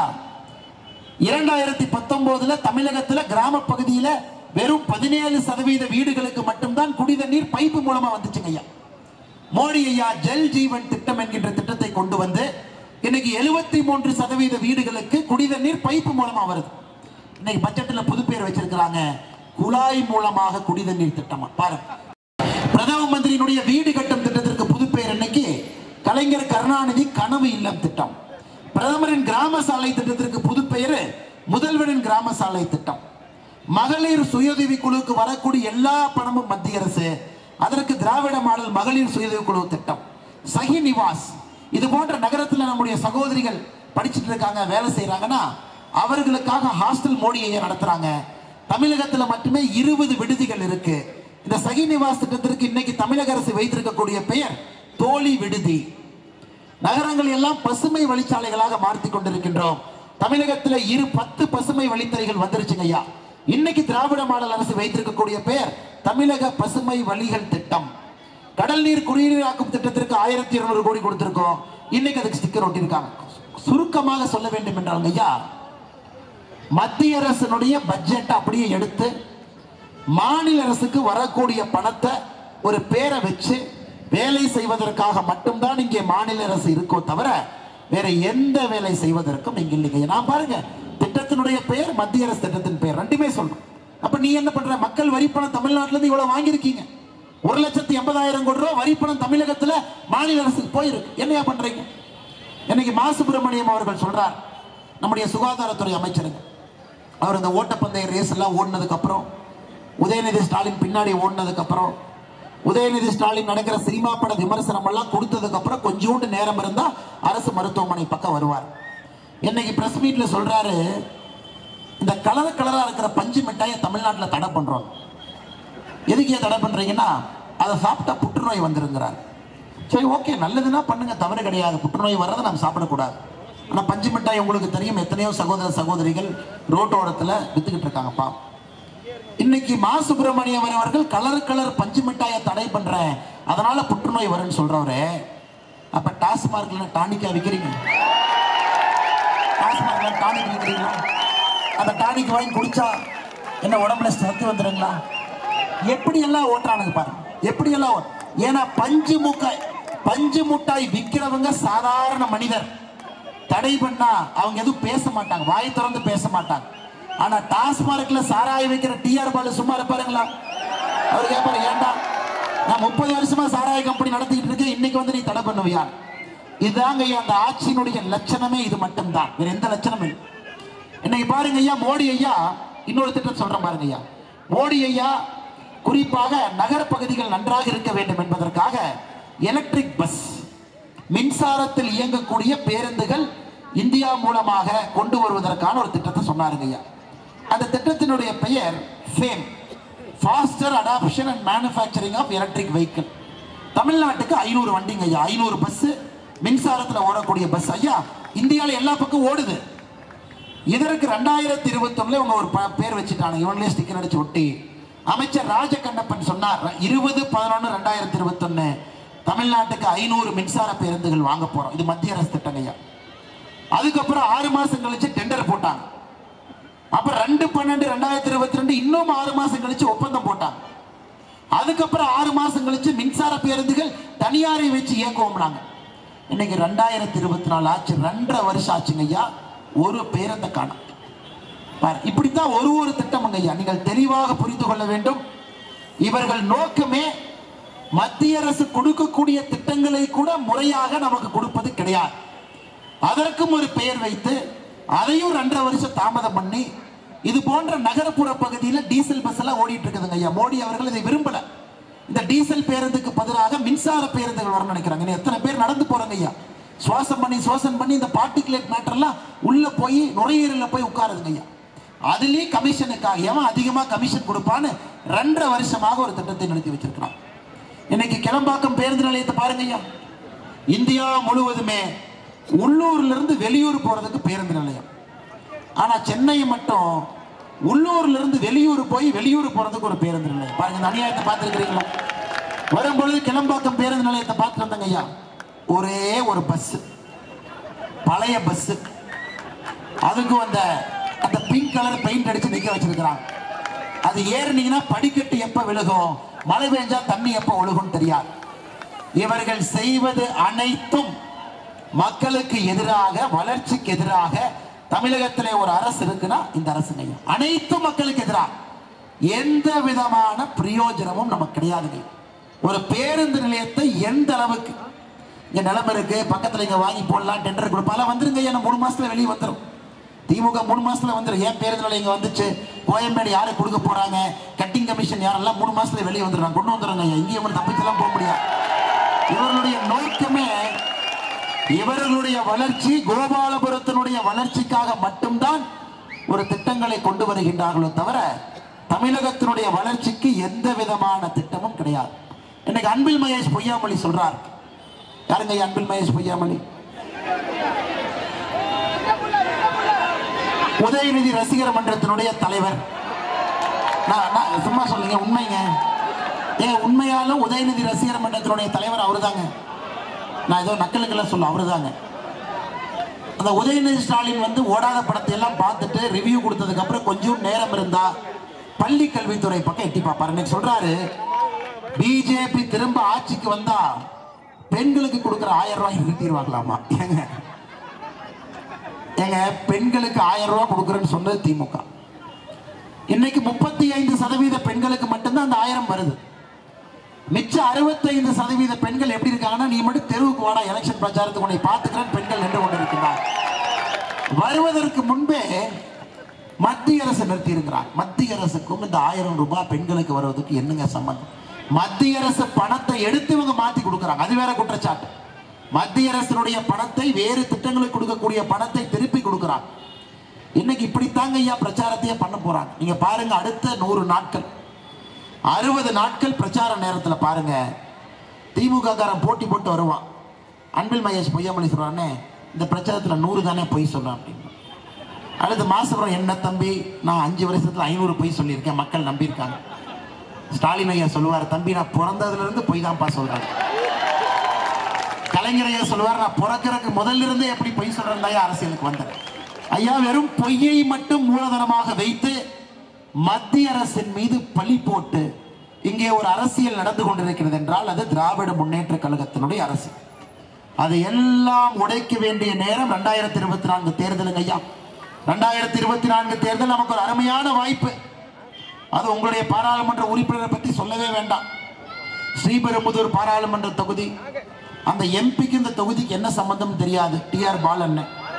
A: இரண்டாயிரத்தி பத்தொன்பதுல தமிழகத்துல கிராம பகுதியில வெறும் பதினேழு சதவீத வீடுகளுக்கு மட்டும்தான் குடித நீர் பைப்பு மூலமா வந்துச்சுங்க ஐயா மோடி ஐயா ஜல் ஜீவன் திட்டம் என்கின்ற திட்டத்தை கொண்டு வந்து இன்னைக்கு எழுபத்தி மூன்று சதவீத வீடுகளுக்கு குடித நீர் பைப்பு மூலமா வருது இன்னைக்கு பட்ஜெட்ல புது பேர் வச்சிருக்கிறாங்க குழாய் மூலமாக குடித நீர் திட்டமா பாருங்க பிரதம மந்திரியினுடைய வீடு கட்டும் திட்டத்திற்கு புது பேர் இன்னைக்கு கலைஞர் கருணாநிதி கனவு இல்லம் திட்டம் பிரதமரின் கிராம சாலை திட்டத்திற்கு புது பெயர் முதல்வரின் கிராம சாலை திட்டம் மகளிர் சுயஉதவி குழுவுக்கு வரக்கூடிய எல்லா பணமும் மத்திய அரசு அதற்கு திராவிட மாடல் மகளிர் சுயஉதவி குழு திட்டம் சஹி நிவாஸ் இது போன்ற நகரத்தில் நம்முடைய சகோதரிகள் படிச்சுட்டு இருக்காங்க வேலை செய்யறாங்கன்னா அவர்களுக்காக ஹாஸ்டல் மோடியை நடத்துறாங்க தமிழகத்தில் மட்டுமே இருபது விடுதிகள் இருக்கு இந்த சகி நிவாஸ் திட்டத்திற்கு இன்னைக்கு தமிழக அரசு வைத்திருக்கக்கூடிய பெயர் தோழி விடுதி நகரங்கள் எல்லாம் பசுமை வழிச்சாலைகளாக மாற்றி கொண்டிருக்கின்றோம் தமிழகத்தில் இரு பத்து பசுமை வழித்தறைகள் வந்துருச்சுங்க ஐயா இன்னைக்கு திராவிட மாடல் அரசு வைத்திருக்கக்கூடிய பெயர் தமிழக பசுமை வழிகள் திட்டம் கடல் நீர் குடிநீராக்கும் திட்டத்திற்கு ஆயிரத்தி இருநூறு கோடி கொடுத்திருக்கோம் இன்னைக்கு அதுக்கு ஸ்டிக்கர் ஒட்டியிருக்காங்க சுருக்கமாக சொல்ல வேண்டும் என்றால் ஐயா மத்திய அரசினுடைய பட்ஜெட் அப்படியே எடுத்து மாநில அரசுக்கு வரக்கூடிய பணத்தை ஒரு பேரை வச்சு வேலை செய்வதற்காக மட்டும்தான் இங்கே மாநில அரசு இருக்கோ தவிர வேற எந்த வேலை செய்வதற்கும் இங்க இல்லைங்க நான் பாருங்க திட்டத்தினுடைய பெயர் மத்திய அரசு திட்டத்தின் பெயர் ரெண்டுமே சொல்றோம் அப்ப நீ என்ன பண்ற மக்கள் வரி பணம் தமிழ்நாட்டுல இருந்து இவ்வளவு வாங்கியிருக்கீங்க ஒரு லட்சத்தி எண்பதாயிரம் கோடி ரூபாய் வரி பணம் தமிழகத்துல மாநில அரசுக்கு போயிருக்கு என்னையா பண்றீங்க இன்னைக்கு மா சுப்பிரமணியம் அவர்கள் சொல்றார் நம்முடைய சுகாதாரத்துறை அமைச்சருங்க அவர் இந்த ஓட்டப்பந்தய ரேஸ் எல்லாம் ஓடினதுக்கு அப்புறம் உதயநிதி ஸ்டாலின் பின்னாடி ஓடினதுக்கு அப்புறம் உதயநிதி ஸ்டாலின் நடக்கிற சினிமா பட விமர்சனம் எல்லாம் கொடுத்ததுக்கு அப்புறம் கொஞ்சோண்டு நேரம் இருந்தா அரசு மருத்துவமனை பக்கம் வருவார் இன்னைக்கு பிரஸ் மீட்ல சொல்றாரு இந்த கலர் கலரா இருக்கிற பஞ்சு மிட்டாயை தமிழ்நாட்டில் தடை பண்றோம் எதுக்கு ஏன் தடை பண்றீங்கன்னா அதை சாப்பிட்டா புற்றுநோய் வந்துருங்கிறார் சரி ஓகே நல்லதுன்னா பண்ணுங்க தவறு கிடையாது புற்றுநோய் வர்றதை நம்ம சாப்பிடக்கூடாது ஆனால் பஞ்சு மிட்டாய் உங்களுக்கு தெரியும் எத்தனையோ சகோதர சகோதரிகள் ரோட்டோரத்தில் வித்துக்கிட்டு இருக்காங்கப்பா இன்னைக்கு மா சுப்பிரமணியம் அவர்கள் கலர் கலர் பஞ்சு மிட்டாயை தடை பண்றேன் அதனால புற்றுநோய் வரும்னு சொல்றவரு அப்ப டாஸ்மார்க்ல டானிக்கா விக்கிறீங்க டாஸ்மார்க்ல டானிக் விக்கிறீங்களா அந்த டானிக் வாங்கி குடிச்சா என்ன உடம்புல சத்து வந்துடுங்களா எப்படி எல்லாம் ஓட்டுறானுங்க பாருங்க எப்படி எல்லாம் ஓட்டு- ஏன்னா பஞ்சு முக்காய் பஞ்சு முட்டாய் விற்கிறவங்க சாதாரண மனிதர் தடை பண்ணா அவங்க எதுவும் பேச மாட்டாங்க வாய் திறந்து பேச மாட்டாங்க ஆனா டாஸ்மார்க்ல சாராயம் வைக்கிற டிஆர் பாலு சும்மா இருப்பாருங்களா அவர் கேட்பாரு ஏன்டா நான் முப்பது வருஷமா சாராய கம்பெனி நடத்திட்டு இருக்கேன் இன்னைக்கு வந்து நீ தடை பண்ணுவியா இதாங்க ஐயா அந்த ஆட்சியினுடைய லட்சணமே இது மட்டும்தான் வேற எந்த லட்சணமும் இல்லை இன்னைக்கு பாருங்க ஐயா மோடி ஐயா இன்னொரு திட்டம் சொல்றேன் பாருங்க ஐயா மோடி ஐயா குறிப்பாக நகர பகுதிகள் நன்றாக இருக்க வேண்டும் என்பதற்காக எலக்ட்ரிக் பஸ் மின்சாரத்தில் இயங்கக்கூடிய பேருந்துகள் இந்தியா மூலமாக கொண்டு வருவதற்கான ஒரு திட்டத்தை சொன்னாருங்க ஐயா அந்த திட்டத்தினுடைய பெயர் fame faster adoption and manufacturing of electric vehicle தமிழ்நாட்டுக்கு ஐநூறு வண்டிங்க ஐயா ஐநூறு பஸ் மின்சாரத்தில் ஓடக்கூடிய பஸ் ஐயா இந்தியாவில் எல்லா பக்கம் ஓடுது இதற்கு ரெண்டாயிரத்தி இருபத்தி இவங்க ஒரு ப- பேர் வச்சுட்டாங்க இவங்களே ஸ்டிக்கர் அடிச்சு ஒட்டி அமைச்சர் ராஜகண்ணப்பன் சொன்னார் இருபது பதினொன்று ரெண்டாயிரத்தி இருபத்தொன்னு தமிழ்நாட்டுக்கு ஐநூறு மின்சார பேருந்துகள் வாங்க போறோம் இது மத்திய அரசு திட்டங்க ஐயா அதுக்கப்புறம் ஆறு மாசம் கழிச்சு டெண்டர் போட்டாங்க அப்புறம் ரெண்டு பன்னெண்டு ரெண்டாயிரத்தி இருபத்தி ரெண்டு இன்னும் ஆறு மாசம் கழிச்சு ஒப்பந்தம் போட்டாங்க அதுக்கப்புறம் ஆறு மாசம் கழிச்சு மின்சார பேருந்துகள் தனியாரை வச்சு இயக்குவோம்னாங்க இன்னைக்கு ரெண்டாயிரத்தி இருபத்தி நாலு ஆச்சு ரெண்டரை வருஷம் ஆச்சுங்க ஐயா ஒரு பேருந்தை காணும் பாரு இப்படித்தான் ஒரு ஒரு திட்டமுங்க ஐயா நீங்கள் தெளிவாக புரிந்து கொள்ள வேண்டும் இவர்கள் நோக்கமே மத்திய அரசு கொடுக்கக்கூடிய திட்டங்களை கூட முறையாக நமக்கு கொடுப்பது கிடையாது அதற்கும் ஒரு பெயர் வைத்து அதையும் ரெண்டரை வருஷம் தாமதம் பண்ணி இது போன்ற நகரப்புற பகுதியில் டீசல் பஸ் எல்லாம் ஓடிட்டு இருக்குதுங்க ஐயா மோடி அவர்கள் இதை விரும்பல இந்த டீசல் பேருந்துக்கு பதிலாக மின்சார பேருந்துகள் வரணும்னு நினைக்கிறாங்க இன்னும் எத்தனை பேர் நடந்து போறாங்க ஐயா சுவாசம் பண்ணி சுவாசம் பண்ணி இந்த பார்ட்டிகுலேட் மேட்டர்லாம் உள்ள போய் நுரையீரல்ல போய் உட்காருதுங்க ஐயா அதுலயும் கமிஷனுக்காக எவன் அதிகமா கமிஷன் கொடுப்பான்னு ரெண்டரை வருஷமாக ஒரு திட்டத்தை நடத்தி வச்சிருக்கிறான் இன்னைக்கு கிளம்பாக்கம் பேருந்து நிலையத்தை பாருங்க ஐயா இந்தியா முழுவதுமே உள்ளூர்ல இருந்து வெளியூர் போறதுக்கு பேருந்து நிலையம் ஆனா சென்னை மட்டும் உள்ளூர்ல இருந்து வெளியூர் போய் வெளியூர் போறதுக்கு ஒரு பேருந்து நிலையம் பாருங்க இந்த அநியாயத்தை பார்த்துருக்கிறீங்களா வரும்பொழுது கிளம்பாக்கம் பேருந்து நிலையத்தை பார்த்துட்டு வந்தங்க ஐயா ஒரே ஒரு பஸ் பழைய பஸ் அதுக்கு அந்த அந்த பிங்க் கலர் பெயிண்ட் அடிச்சு நிக்க வச்சிருக்கிறாங்க அது ஏறினீங்கன்னா படிக்கட்டு எப்ப விழுகும் மழை பெஞ்சா தண்ணி எப்ப ஒழுகும் தெரியாது இவர்கள் செய்வது அனைத்தும் மக்களுக்கு எதிராக வளர்ச்சிக்கு எதிராக தமிழகத்திலே ஒரு அரசு இருக்குன்னா இந்த அரசுங்க ஐயா. அனைத்தும் மக்களுக்கு எதிராக எந்த விதமான பிரயோஜனமும் நமக்கு கிடையாதுங்க ஒரு பேருந்து நிலையத்தை எந்த அளவுக்கு இங்க நிலம் இருக்கு பக்கத்துல இங்க வாங்கி போடலாம் டெண்டர் கொடுப்பாலாம் வந்துருங்க ஐயா நான் மூணு மாசத்துல வெளியே வந்துரும் திமுக மூணு மாசத்துல வந்துரும் ஏன் பேருந்துல இங்க வந்துச்சு கோயம்பேடு யாரு கொடுக்க போறாங்க கட்டிங் கமிஷன் யாரெல்லாம் மூணு மாசத்துல வெளியே வந்துடுறாங்க கொண்டு வந்துடுறாங்க ஐயா இங்கேயும் வந்து தப்பிச்செல்லாம் போக முடியாது இவர்களுடைய நோக்கமே இவர்களுடைய வளர்ச்சி கோபாலபுரத்தினுடைய வளர்ச்சிக்காக மட்டும்தான் ஒரு திட்டங்களை கொண்டு வருகின்றார்களோ தவிர தமிழகத்தினுடைய வளர்ச்சிக்கு எந்த விதமான திட்டமும் கிடையாது இன்னைக்கு அன்பில் மகேஷ் பொய்யாமொழி சொல்றார் யாருங்க ஐயா அன்பில் மகேஷ் பொய்யாமொழி உதயநிதி ரசிகர் மன்றத்தினுடைய தலைவர் நான் நான் சும்மா சொல்லுங்க உண்மைங்க ஏன் உண்மையாலும் உதயநிதி ரசிகர் மன்றத்தினுடைய தலைவர் அவருதாங்க நான் ஏதோ நக்கலுக்கெல்லாம் சொல்ல அவருதாங்க அந்த உதயநிதி ஸ்டாலின் வந்து ஓடாத படத்தை எல்லாம் பார்த்துட்டு ரிவ்யூ கொடுத்ததுக்கு அப்புறம் கொஞ்சம் நேரம் இருந்தா பள்ளி கல்வித்துறை பக்கம் எட்டி பார்ப்பாரு இன்னைக்கு சொல்றாரு பிஜேபி திரும்ப ஆட்சிக்கு வந்தா பெண்களுக்கு கொடுக்குற ஆயிரம் ரூபாய் நிறுத்திடுவாங்களாமா ஏங்க ஏங்க பெண்களுக்கு ஆயிரம் ரூபாய் கொடுக்குறேன்னு சொன்னது திமுக இன்னைக்கு முப்பத்தி ஐந்து சதவீத பெண்களுக்கு மட்டும்தான் அந்த ஆயிரம் வருது மிச்ச அறுபத்தைந்து சதவீத பெண்கள் எப்படி இருக்காங்கன்னா நீ மட்டும் தெருவுக்கு வாடா எலெக்ஷன் பிரச்சாரத்துக்கு உன்னை பார்த்துக்கிறேன் பெண்கள் நின்று கொண்டிருக்கிறார் வருவதற்கு முன்பே மத்திய அரசு நிறுத்தி இருக்கிறார் மத்திய அரசுக்கும் இந்த ஆயிரம் ரூபாய் பெண்களுக்கு வருவதற்கு என்னங்க சம்பந்தம் மத்திய அரசு பணத்தை எடுத்து இவங்க மாத்தி கொடுக்குறாங்க அது வேற குற்றச்சாட்டு மத்திய அரசினுடைய பணத்தை வேறு திட்டங்களுக்கு கொடுக்கக்கூடிய பணத்தை திருப்பி கொடுக்குறாங்க இன்னைக்கு இப்படித்தாங்க ஐயா பிரச்சாரத்தையே பண்ண போறாங்க நீங்க பாருங்க அடுத்த நூறு நாட்கள் அறுபது நாட்கள் பிரச்சார நேரத்தில் பாருங்க திமுக காரன் போட்டி போட்டு வருவான் அன்பில் மகேஷ் பொய்யாமொழி சொல்றானே இந்த பிரச்சாரத்தில் நூறு தானே பொய் சொல்றான் அப்படின்னு அடுத்த மாசம் என்ன தம்பி நான் அஞ்சு வருஷத்துல ஐநூறு பொய் சொல்லியிருக்கேன் மக்கள் நம்பியிருக்காங்க ஸ்டாலின் ஐயா சொல்லுவார் தம்பி நான் பிறந்ததுல இருந்து பொய் தான்ப்பா சொல்றேன் கலைஞர் ஐயா சொல்லுவார் நான் பிறக்கிறதுக்கு முதல்ல இருந்தே எப்படி பொய் சொல்றேன் ஐயா அரசியலுக்கு வந்தேன் ஐயா வெறும் பொய்யை மட்டும் மூலதனமாக வைத்து மத்திய அரசின் மீது பழி போட்டு இங்கே ஒரு அரசியல் நடந்து கொண்டிருக்கிறது என்றால் அது திராவிட முன்னேற்ற கழகத்தினுடைய அரசு அதை எல்லாம் உடைக்க வேண்டிய நேரம் ரெண்டாயிரத்தி இருபத்தி நான்கு தேர்தலுங்க ஐயா ரெண்டாயிரத்தி இருபத்தி நான்கு தேர்தல் நமக்கு ஒரு அருமையான வாய்ப்பு அது உங்களுடைய பாராளுமன்ற உறுப்பினரை பற்றி சொல்லவே வேண்டாம் ஸ்ரீபெரும்புதூர் பாராளுமன்ற தொகுதி அந்த எம்பிக்கு இந்த தொகுதிக்கு என்ன சம்பந்தம் தெரியாது டிஆர் பாலன்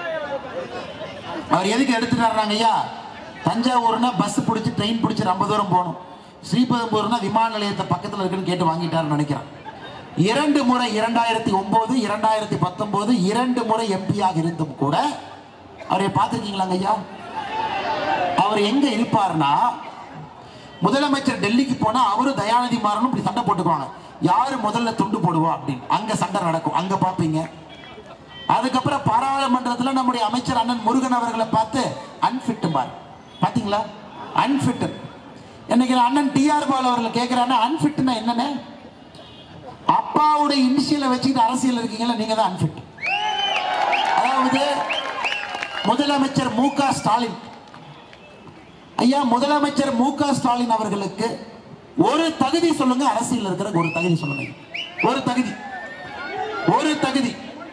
A: அவர் எதுக்கு எடுத்துட்டாருனாங்க ஐயா தஞ்சாவூர்னா பஸ் பிடிச்சி ட்ரெயின் பிடிச்சி ரொம்ப தூரம் போகணும் ஸ்ரீபெரும்பூர்னா விமான நிலையத்தை பக்கத்தில் இருக்குன்னு கேட்டு வாங்கிட்டாருன்னு நினைக்கிறேன் இரண்டு முறை இரண்டாயிரத்தி ஒன்பது இரண்டாயிரத்தி பத்தொன்பது இரண்டு முறை எம்பியாக இருந்தும் கூட அவரை பார்த்துருக்கீங்களாங்க ஐயா அவர் எங்க இருப்பார்னா முதலமைச்சர் டெல்லிக்கு போனா அவரு தயாநிதி மாறனும் இப்படி சண்டை போட்டுக்குவாங்க யாரு முதல்ல துண்டு போடுவா அப்படின்னு அங்க சண்டை நடக்கும் அங்க பாப்பீங்க அதுக்கப்புறம் பாராளுமன்றத்துல நம்முடைய அமைச்சர் அண்ணன் முருகன் அவர்களை பார்த்து அன்பிட் பார் பாத்தீங்களா அன்பிட் இன்னைக்கு அண்ணன் டிஆர் பால் அவர்கள் கேட்கிறாங்கன்னா அன்பிட்னா என்னன்னு அப்பாவுடைய இனிஷியலை வச்சுக்கிட்டு அரசியல் இருக்கீங்களா நீங்க தான் அன்பிட் அதாவது முதலமைச்சர் மு க ஸ்டாலின் ஐயா முதலமைச்சர் மு க ஸ்டாலின் அவர்களுக்கு ஒரு தகுதி சொல்லுங்க அரசியல் இருக்கிற ஒரு தகுதி சொல்லுங்க ஒரு தகுதி ஒரு தகுதி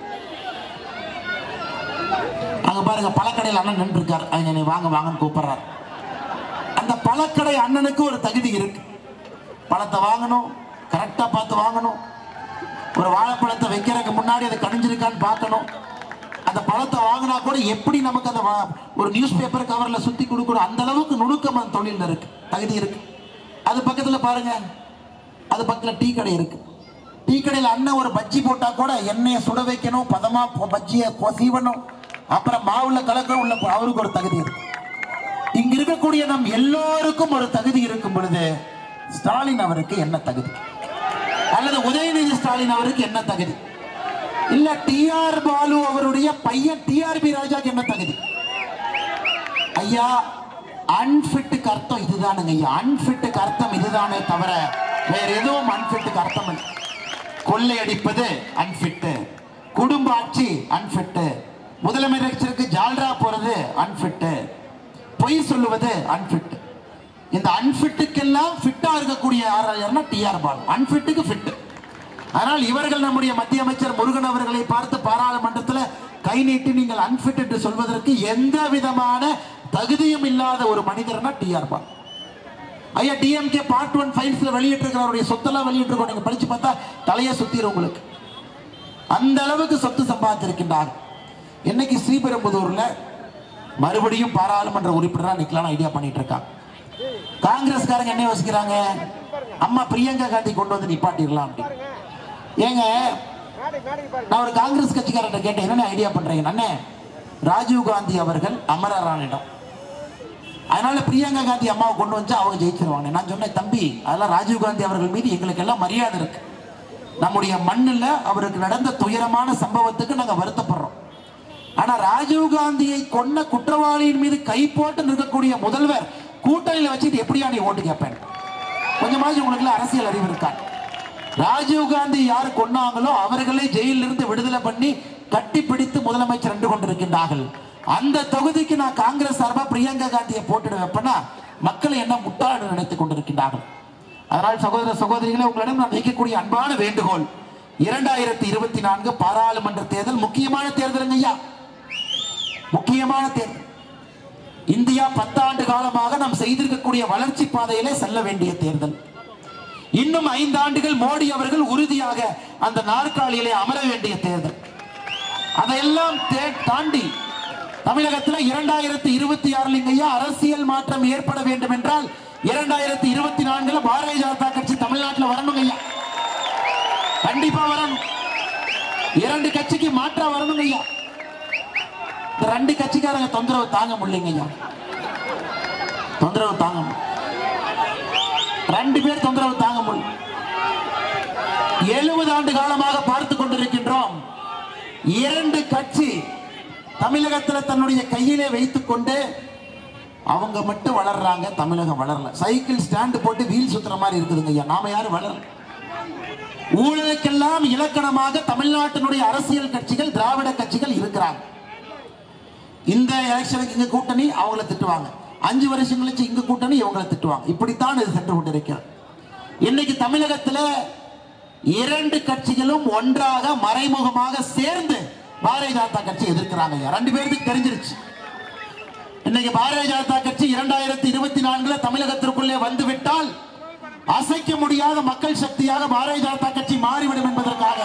A: அங்க பாருங்க பழக்கடையில் அண்ணன் நின்று இருக்காரு அவங்க என்னை வாங்க வாங்கன்னு கூப்பிடுறாரு அந்த பழக்கடை அண்ணனுக்கு ஒரு தகுதி இருக்கு பழத்தை வாங்கணும் கரெக்டா பார்த்து வாங்கணும் ஒரு வாழைப்பழத்தை வைக்கிறதுக்கு முன்னாடி அது கணிஞ்சிருக்கான்னு பார்க்கணும் அந்த பழத்தை வாங்கினா கூட எப்படி நமக்கு அந்த வா- ஒரு நியூஸ் பேப்பர் கவர்ல சுத்தி கொடுக்கணும் அந்த அளவுக்கு நுணுக்கம் அந்த தொழில் இருக்கு தகுதி இருக்கு அது பக்கத்துல பாருங்க அது பக்கத்துல டீ கடை இருக்கு டீ கடையில் அண்ணன் ஒரு பஜ்ஜி போட்டா கூட எண்ணெயை சுட வைக்கணும் பதமா பொ- பஜ்ஜியை கொ- சீவணும் அப்புறம் மாவுல கலக்க உள்ள போ- அவருக்கு ஒரு தகுதி இருக்கு இங்க இருக்கக்கூடிய நம் எல்லோருக்கும் ஒரு தகுதி இருக்கும் பொழுது ஸ்டாலின் அவருக்கு என்ன தகுதி அல்லது உதயநிதி ஸ்டாலின் அவருக்கு என்ன தகுதி இல்ல டிஆர் பாலு அவருடைய பையன் டிஆர்பி ராஜாக்கு என்ன தகுதி ஐயா அன்பிட்டுக்கு அர்த்தம் இதுதானுங்க ஐயா அன்பிட்டுக்கு அர்த்தம் இதுதானே தவிர வேற எதுவும் அன்பிட்டுக்கு அர்த்தம் இல்லை கொள்ளையடிப்பது அன்பிட்டு குடும்ப ஆட்சி அன்பிட்டு முதலமைச்சருக்கு ஜால்ரா போறது அன்பிட்டு பொய் சொல்லுவது அன்பிட் இந்த அன்பிட்டுக்கெல்லாம் ஃபிட்டா இருக்கக்கூடிய யார் யாருன்னா டிஆர் பாலு அன்பிட்டுக்கு ஃபிட் ஆனால் இவர்கள் நம்முடைய மத்திய அமைச்சர் முருகன் அவர்களை பார்த்து பாராளுமன்றத்தில் கை நீட்டி நீங்கள் அன்பிட் என்று சொல்வதற்கு எந்த விதமான தகுதியும் இல்லாத ஒரு மனிதர்னா டிஆர் பால் ஐயா டிஎம்கே பார்ட் ஒன் ஃபைல்ஸ்ல வெளியிட்டிருக்கிற அவருடைய சொத்தெல்லாம் வெளியிட்டிருக்கோம் நீங்க படிச்சு பார்த்தா தலையை சுத்திரும் உங்களுக்கு அந்த அளவுக்கு சொத்து சம்பாதித்திருக்கின்றார் இன்னைக்கு ஸ்ரீபெரும்புதூர்ல மறுபடியும் பாராளுமன்ற உறுப்பினரா நிக்கலாம் ஐடியா பண்ணிட்டு இருக்காங்க காங்கிரஸ்காரங்க என்ன யோசிக்கிறாங்க அம்மா பிரியங்கா காந்தி கொண்டு வந்து நிப்பாட்டிடலாம் அப்படி ஏங்க நான் ஒரு காங்கிரஸ் கட்சிக்காரர்கிட்ட கேட்டேன் என்னென்ன ஐடியா பண்றீங்க அண்ணே ராஜீவ் காந்தி அவர்கள் அமரரானிடம் அதனால பிரியங்கா காந்தி அம்மாவை கொண்டு வந்து அவங்க ஜெயிச்சிருவாங்க நான் சொன்னேன் தம்பி அதெல்லாம் ராஜீவ் காந்தி அவர்கள் மீது எங்களுக்கு எல்லாம் மரியாதை இருக்கு நம்முடைய மண்ணில் அவருக்கு நடந்த துயரமான சம்பவத்துக்கு நாங்க வருத்தப்படுறோம் ஆனா ராஜீவ் காந்தியை கொன்ன குற்றவாளியின் மீது கை போட்டு நிற்கக்கூடிய முதல்வர் கூட்டணியில வச்சுட்டு எப்படியா நீ ஓட்டு கேட்பேன் கொஞ்சமாச்சும் உங்களுக்கு அரசியல் அறிவு இருக்கா ராஜீவ் காந்தி யார் கொன்னாங்களோ அவர்களே ஜெயிலில் இருந்து விடுதலை பண்ணி கட்டி பிடித்து முதலமைச்சர் நின்று கொண்டிருக்கின்றார்கள் அந்த தொகுதிக்கு நான் காங்கிரஸ் சார்பா பிரியங்கா காந்தியை போட்டுட வைப்பேன்னா மக்கள் என்ன முட்டாள் நினைத்துக் கொண்டிருக்கின்றார்கள் அதனால் சகோதர சகோதரிகளே உங்களிடம் நான் வைக்கக்கூடிய அன்பான வேண்டுகோள் இரண்டாயிரத்தி இருபத்தி நான்கு பாராளுமன்ற தேர்தல் முக்கியமான தேர்தலுங்க ஐயா முக்கியமான தேர்தல் இந்தியா பத்தாண்டு காலமாக நாம் செய்திருக்கக்கூடிய வளர்ச்சி பாதையிலே செல்ல வேண்டிய தேர்தல் இன்னும் ஐந்து ஆண்டுகள் மோடி அவர்கள் உறுதியாக அந்த நாற்காலியிலே அமர வேண்டிய தேர்தல் அதையெல்லாம் தே- தாண்டி தமிழகத்தில் இரண்டாயிரத்தி இருபத்தி ஆறுல ஐயா அரசியல் மாற்றம் ஏற்பட வேண்டும் என்றால் இரண்டாயிரத்தி இருபத்தி நான்குல பாரதிய ஜனதா கட்சி தமிழ்நாட்டில் வரணும் ஐயா கண்டிப்பா வரணும் இரண்டு கட்சிக்கு மாற்றா வரணும் ஐயா இந்த ரெண்டு கட்சிக்காரங்க தொந்தரவு தாங்க முடியலைங்க ஐயா தொந்தரவு தாங்க முடியல ரெண்டு பேர் தொந்தரவு தாங்க முடியல எழுபது ஆண்டு காலமாக பார்த்து கொண்டிருக்கின்றோம் இரண்டு கட்சி தமிழகத்தில் தன்னுடைய கையிலே வைத்துக் கொண்டு அவங்க மட்டும் வளர்றாங்க தமிழகம் வளரல சைக்கிள் ஸ்டாண்டு போட்டு வீல் சுத்துற மாதிரி இருக்குதுங்க ஐயா நாம யாரும் வளரல ஊழலுக்கெல்லாம் இலக்கணமாக தமிழ்நாட்டினுடைய அரசியல் கட்சிகள் திராவிட கட்சிகள் இருக்கிறாங்க இந்த எலெக்ஷனுக்கு இங்க கூட்டணி அவங்கள திட்டுவாங்க அஞ்சு வருஷம் கழிச்சு இங்க கூட்டணி இவங்களை திட்டுவாங்க இப்படித்தான் இது சென்று கொண்டிருக்கிறது இன்னைக்கு தமிழகத்துல இரண்டு கட்சிகளும் ஒன்றாக மறைமுகமாக சேர்ந்து பாரதிய ஜனதா கட்சி எதிர்க்கிறாங்க ஐயா. ரெண்டு பேருக்கு தெரிஞ்சிருச்சு இன்னைக்கு பாரதிய ஜனதா கட்சி இரண்டாயிரத்தி இருபத்தி நான்குல தமிழகத்திற்குள்ளே வந்து விட்டால் அசைக்க முடியாத மக்கள் சக்தியாக பாரதிய ஜனதா கட்சி மாறிவிடும் என்பதற்காக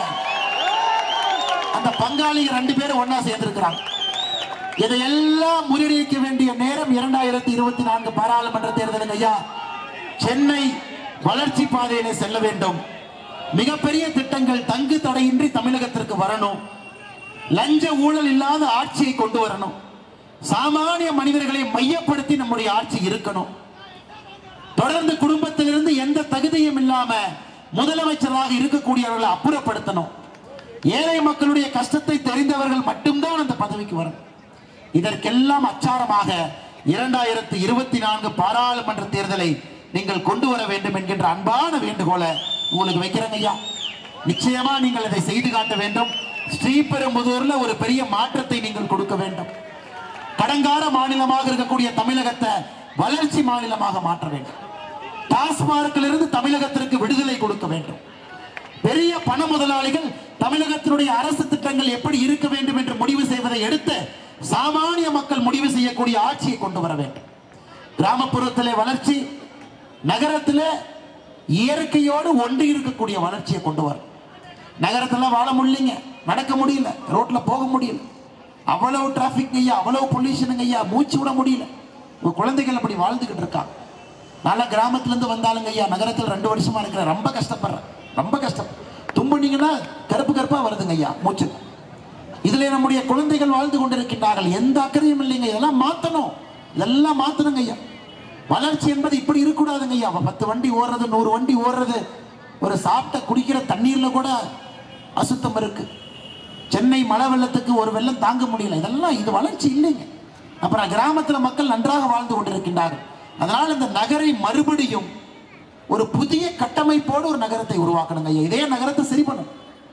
A: அந்த பங்காளிகள் ரெண்டு பேரும் ஒன்னா சேர்ந்திருக்கிறாங்க இதையெல்லாம் முறியடிக்க வேண்டிய நேரம் இரண்டாயிரத்தி இருபத்தி நான்கு பாராளுமன்ற தேர்தலுங்க ஐயா சென்னை வளர்ச்சி பாதையிலே செல்ல வேண்டும் மிகப்பெரிய திட்டங்கள் தங்கு தடையின்றி தமிழகத்திற்கு வரணும் லஞ்ச ஊழல் இல்லாத ஆட்சியை கொண்டு வரணும் சாமானிய மனிதர்களை மையப்படுத்தி நம்முடைய ஆட்சி இருக்கணும் தொடர்ந்து குடும்பத்திலிருந்து எந்த தகுதியும் இல்லாம முதலமைச்சராக இருக்கக்கூடியவர்களை அப்புறப்படுத்தணும் ஏழை மக்களுடைய கஷ்டத்தை தெரிந்தவர்கள் மட்டும்தான் அந்த பதவிக்கு வரும் இதற்கெல்லாம் அச்சாரமாக இரண்டாயிரத்தி இருபத்தி நான்கு பாராளுமன்ற தேர்தலை நீங்கள் கொண்டு வர வேண்டும் என்கின்ற அன்பான வேண்டுகோளை உங்களுக்கு வைக்கிறேங்க ஐயா நிச்சயமா நீங்கள் இதை செய்து காட்ட வேண்டும் ஸ்ரீபெரும்புதூர்ல ஒரு பெரிய மாற்றத்தை நீங்கள் கொடுக்க வேண்டும் கடங்கார மாநிலமாக இருக்கக்கூடிய தமிழகத்தை வளர்ச்சி மாநிலமாக மாற்ற வேண்டும் டாஸ்மார்க்கிலிருந்து தமிழகத்திற்கு விடுதலை கொடுக்க வேண்டும் பெரிய பண முதலாளிகள் தமிழகத்தினுடைய அரசு திட்டங்கள் எப்படி இருக்க வேண்டும் என்று முடிவு செய்வதை எடுத்து சாமானிய மக்கள் முடிவு செய்யக்கூடிய ஆட்சியை கொண்டு வர வேண்டும் கிராமப்புறத்திலே வளர்ச்சி நகரத்திலே இயற்கையோடு ஒன்றி இருக்கக்கூடிய வளர்ச்சியை கொண்டு வரும் நகரத்துல வாழ முடியலைங்க நடக்க முடியல ரோட்ல போக முடியல அவ்வளவு டிராபிக் ஐயா அவ்வளவு பொல்யூஷனுங்க ஐயா மூச்சு விட முடியல உங்க குழந்தைகள் அப்படி வாழ்ந்துகிட்டு இருக்காங்க நல்ல கிராமத்துல இருந்து வந்தாலுங்க ஐயா நகரத்தில் ரெண்டு வருஷமா இருக்கிறேன் ரொம்ப கஷ்டப்படுறேன் ரொம்ப கஷ்டம் தும்புனீங்கன்னா கருப்பு கருப்பா வருதுங்க ஐயா மூச்சு இதுல நம்முடைய குழந்தைகள் வாழ்ந்து கொண்டிருக்கின்றார்கள் எந்த அக்கறையும் இல்லைங்க இதெல்லாம் மாத்தணும் இதெல்லாம் மாத்தணுங்க ஐயா வளர்ச்சி என்பது இப்படி இருக்கக்கூடாதுங்க ஐயா பத்து வண்டி ஓடுறது நூறு வண்டி ஓடுறது ஒரு சாப்பிட்ட குடிக்கிற தண்ணீர்ல கூட அசுத்தம் இருக்கு சென்னை மழை வெள்ளத்துக்கு ஒரு வெள்ளம் தாங்க முடியல இதெல்லாம் இது வளர்ச்சி இல்லைங்க அப்புறம் கிராமத்துல மக்கள் நன்றாக வாழ்ந்து கொண்டிருக்கின்றார்கள் அதனால் இந்த நகரை மறுபடியும் ஒரு புதிய கட்டமைப்போடு ஒரு நகரத்தை உருவாக்கணுங்க ஐயா இதே நகரத்தை சரி பண்ணும்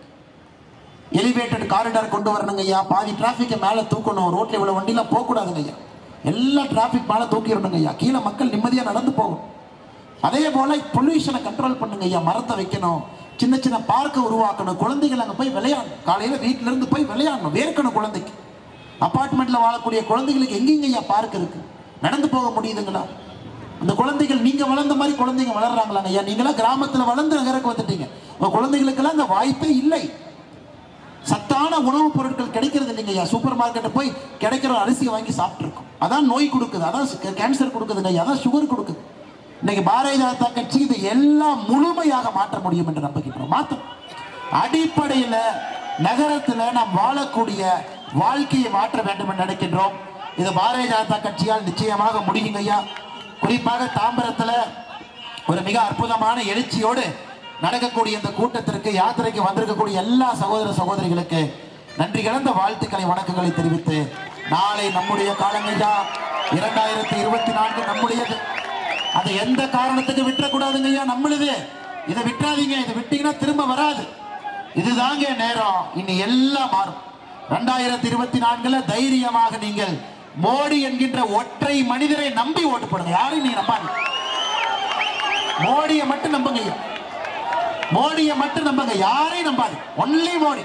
A: எலிவேட்டட் காரிடார் கொண்டு வரணுங்க ஐயா பாதி டிராஃபிக்கை மேலே தூக்கணும் ரோட்ல இவ்வளவு வண்டிலாம் போகக்கூடாதுங்க ஐயா எல்லா டிராஃபிக் மேலே தூக்கிடணுங்க ஐயா கீழே மக்கள் நிம்மதியாக நடந்து போகும் அதே போல பொல்யூஷனை கண்ட்ரோல் பண்ணுங்க ஐயா மரத்தை வைக்கணும் சின்ன சின்ன பார்க்கை உருவாக்கணும் குழந்தைகள் அங்கே போய் விளையாடணும் காலையில் வீட்டில இருந்து போய் விளையாடணும் வேர்க்கணும் குழந்தைக்கு அப்பார்ட்மெண்ட்ல வாழக்கூடிய குழந்தைகளுக்கு எங்கெங்க ஐயா பார்க் இருக்கு நடந்து போக முடியுதுங்களா அந்த குழந்தைகள் நீங்க வளர்ந்த மாதிரி குழந்தைங்க வளர்றாங்களாங்க ஐயா நீங்களா கிராமத்துல வளர்ந்து நகருக்கு வந்துட்டீங்க உங்க குழந்தைகளுக்கெல்லாம் அந்த வாய்ப்பே இல்லை சத்தான உணவுப் பொருட்கள் கிடைக்கிறது இல்லைங்க ஐயா சூப்பர் மார்க்கெட்டை போய் கிடைக்கிற அரிசியை வாங்கி சாப்பிட்டுருக்கோம் அதான் நோய் கொடுக்குது அதான் கேன்சர் கொடுக்குதுங்க ஐயா அதான் சுகர் கொடுக்குது இன்னைக்கு பாரதிய ஜனதா கட்சி இது எல்லாம் முழுமையாக மாற்ற முடியும் என்று நம்புகின்றோம் மாற்றம் அடிப்படையில் நகரத்தில் நாம் வாழக்கூடிய வாழ்க்கையை மாற்ற வேண்டும் என்று நினைக்கின்றோம் இது பாரதிய ஜனதா கட்சியால் நிச்சயமாக முடியுங்க ஐயா குறிப்பாக தாம்பரத்தில் ஒரு மிக அற்புதமான எழுச்சியோடு நடக்கக்கூடிய இந்த கூட்டத்திற்கு யாத்திரைக்கு வந்திருக்கக்கூடிய எல்லா சகோதர சகோதரிகளுக்கு நன்றி கலந்த வாழ்த்துக்களை வணக்கங்களை தெரிவித்து நாளை நம்முடைய காலங்கய்யா இரண்டாயிரத்தி இருபத்தி நான்கு நம்முடையது அதை எந்த காரணத்துக்கு விட்டுறக்கூடாதுங்க ஐயா நம்மளுது இதை விட்டுறாதீங்க இதை விட்டீங்கன்னா திரும்ப வராது இதுதாங்க நேரம் இனி எல்லாம் மாறும் ரெண்டாயிரத்தி இருபத்தி நான்குல தைரியமாக நீங்கள் மோடி என்கின்ற ஒற்றை மனிதரை நம்பி ஓட்டு போடுங்க யாரையும் நீங்க நம்பாங்க மோடியை மட்டும் நம்புங்க ஐயா மோடியை மட்டும் நம்புங்க யாரையும் நம்பாது ஒன்லி மோடி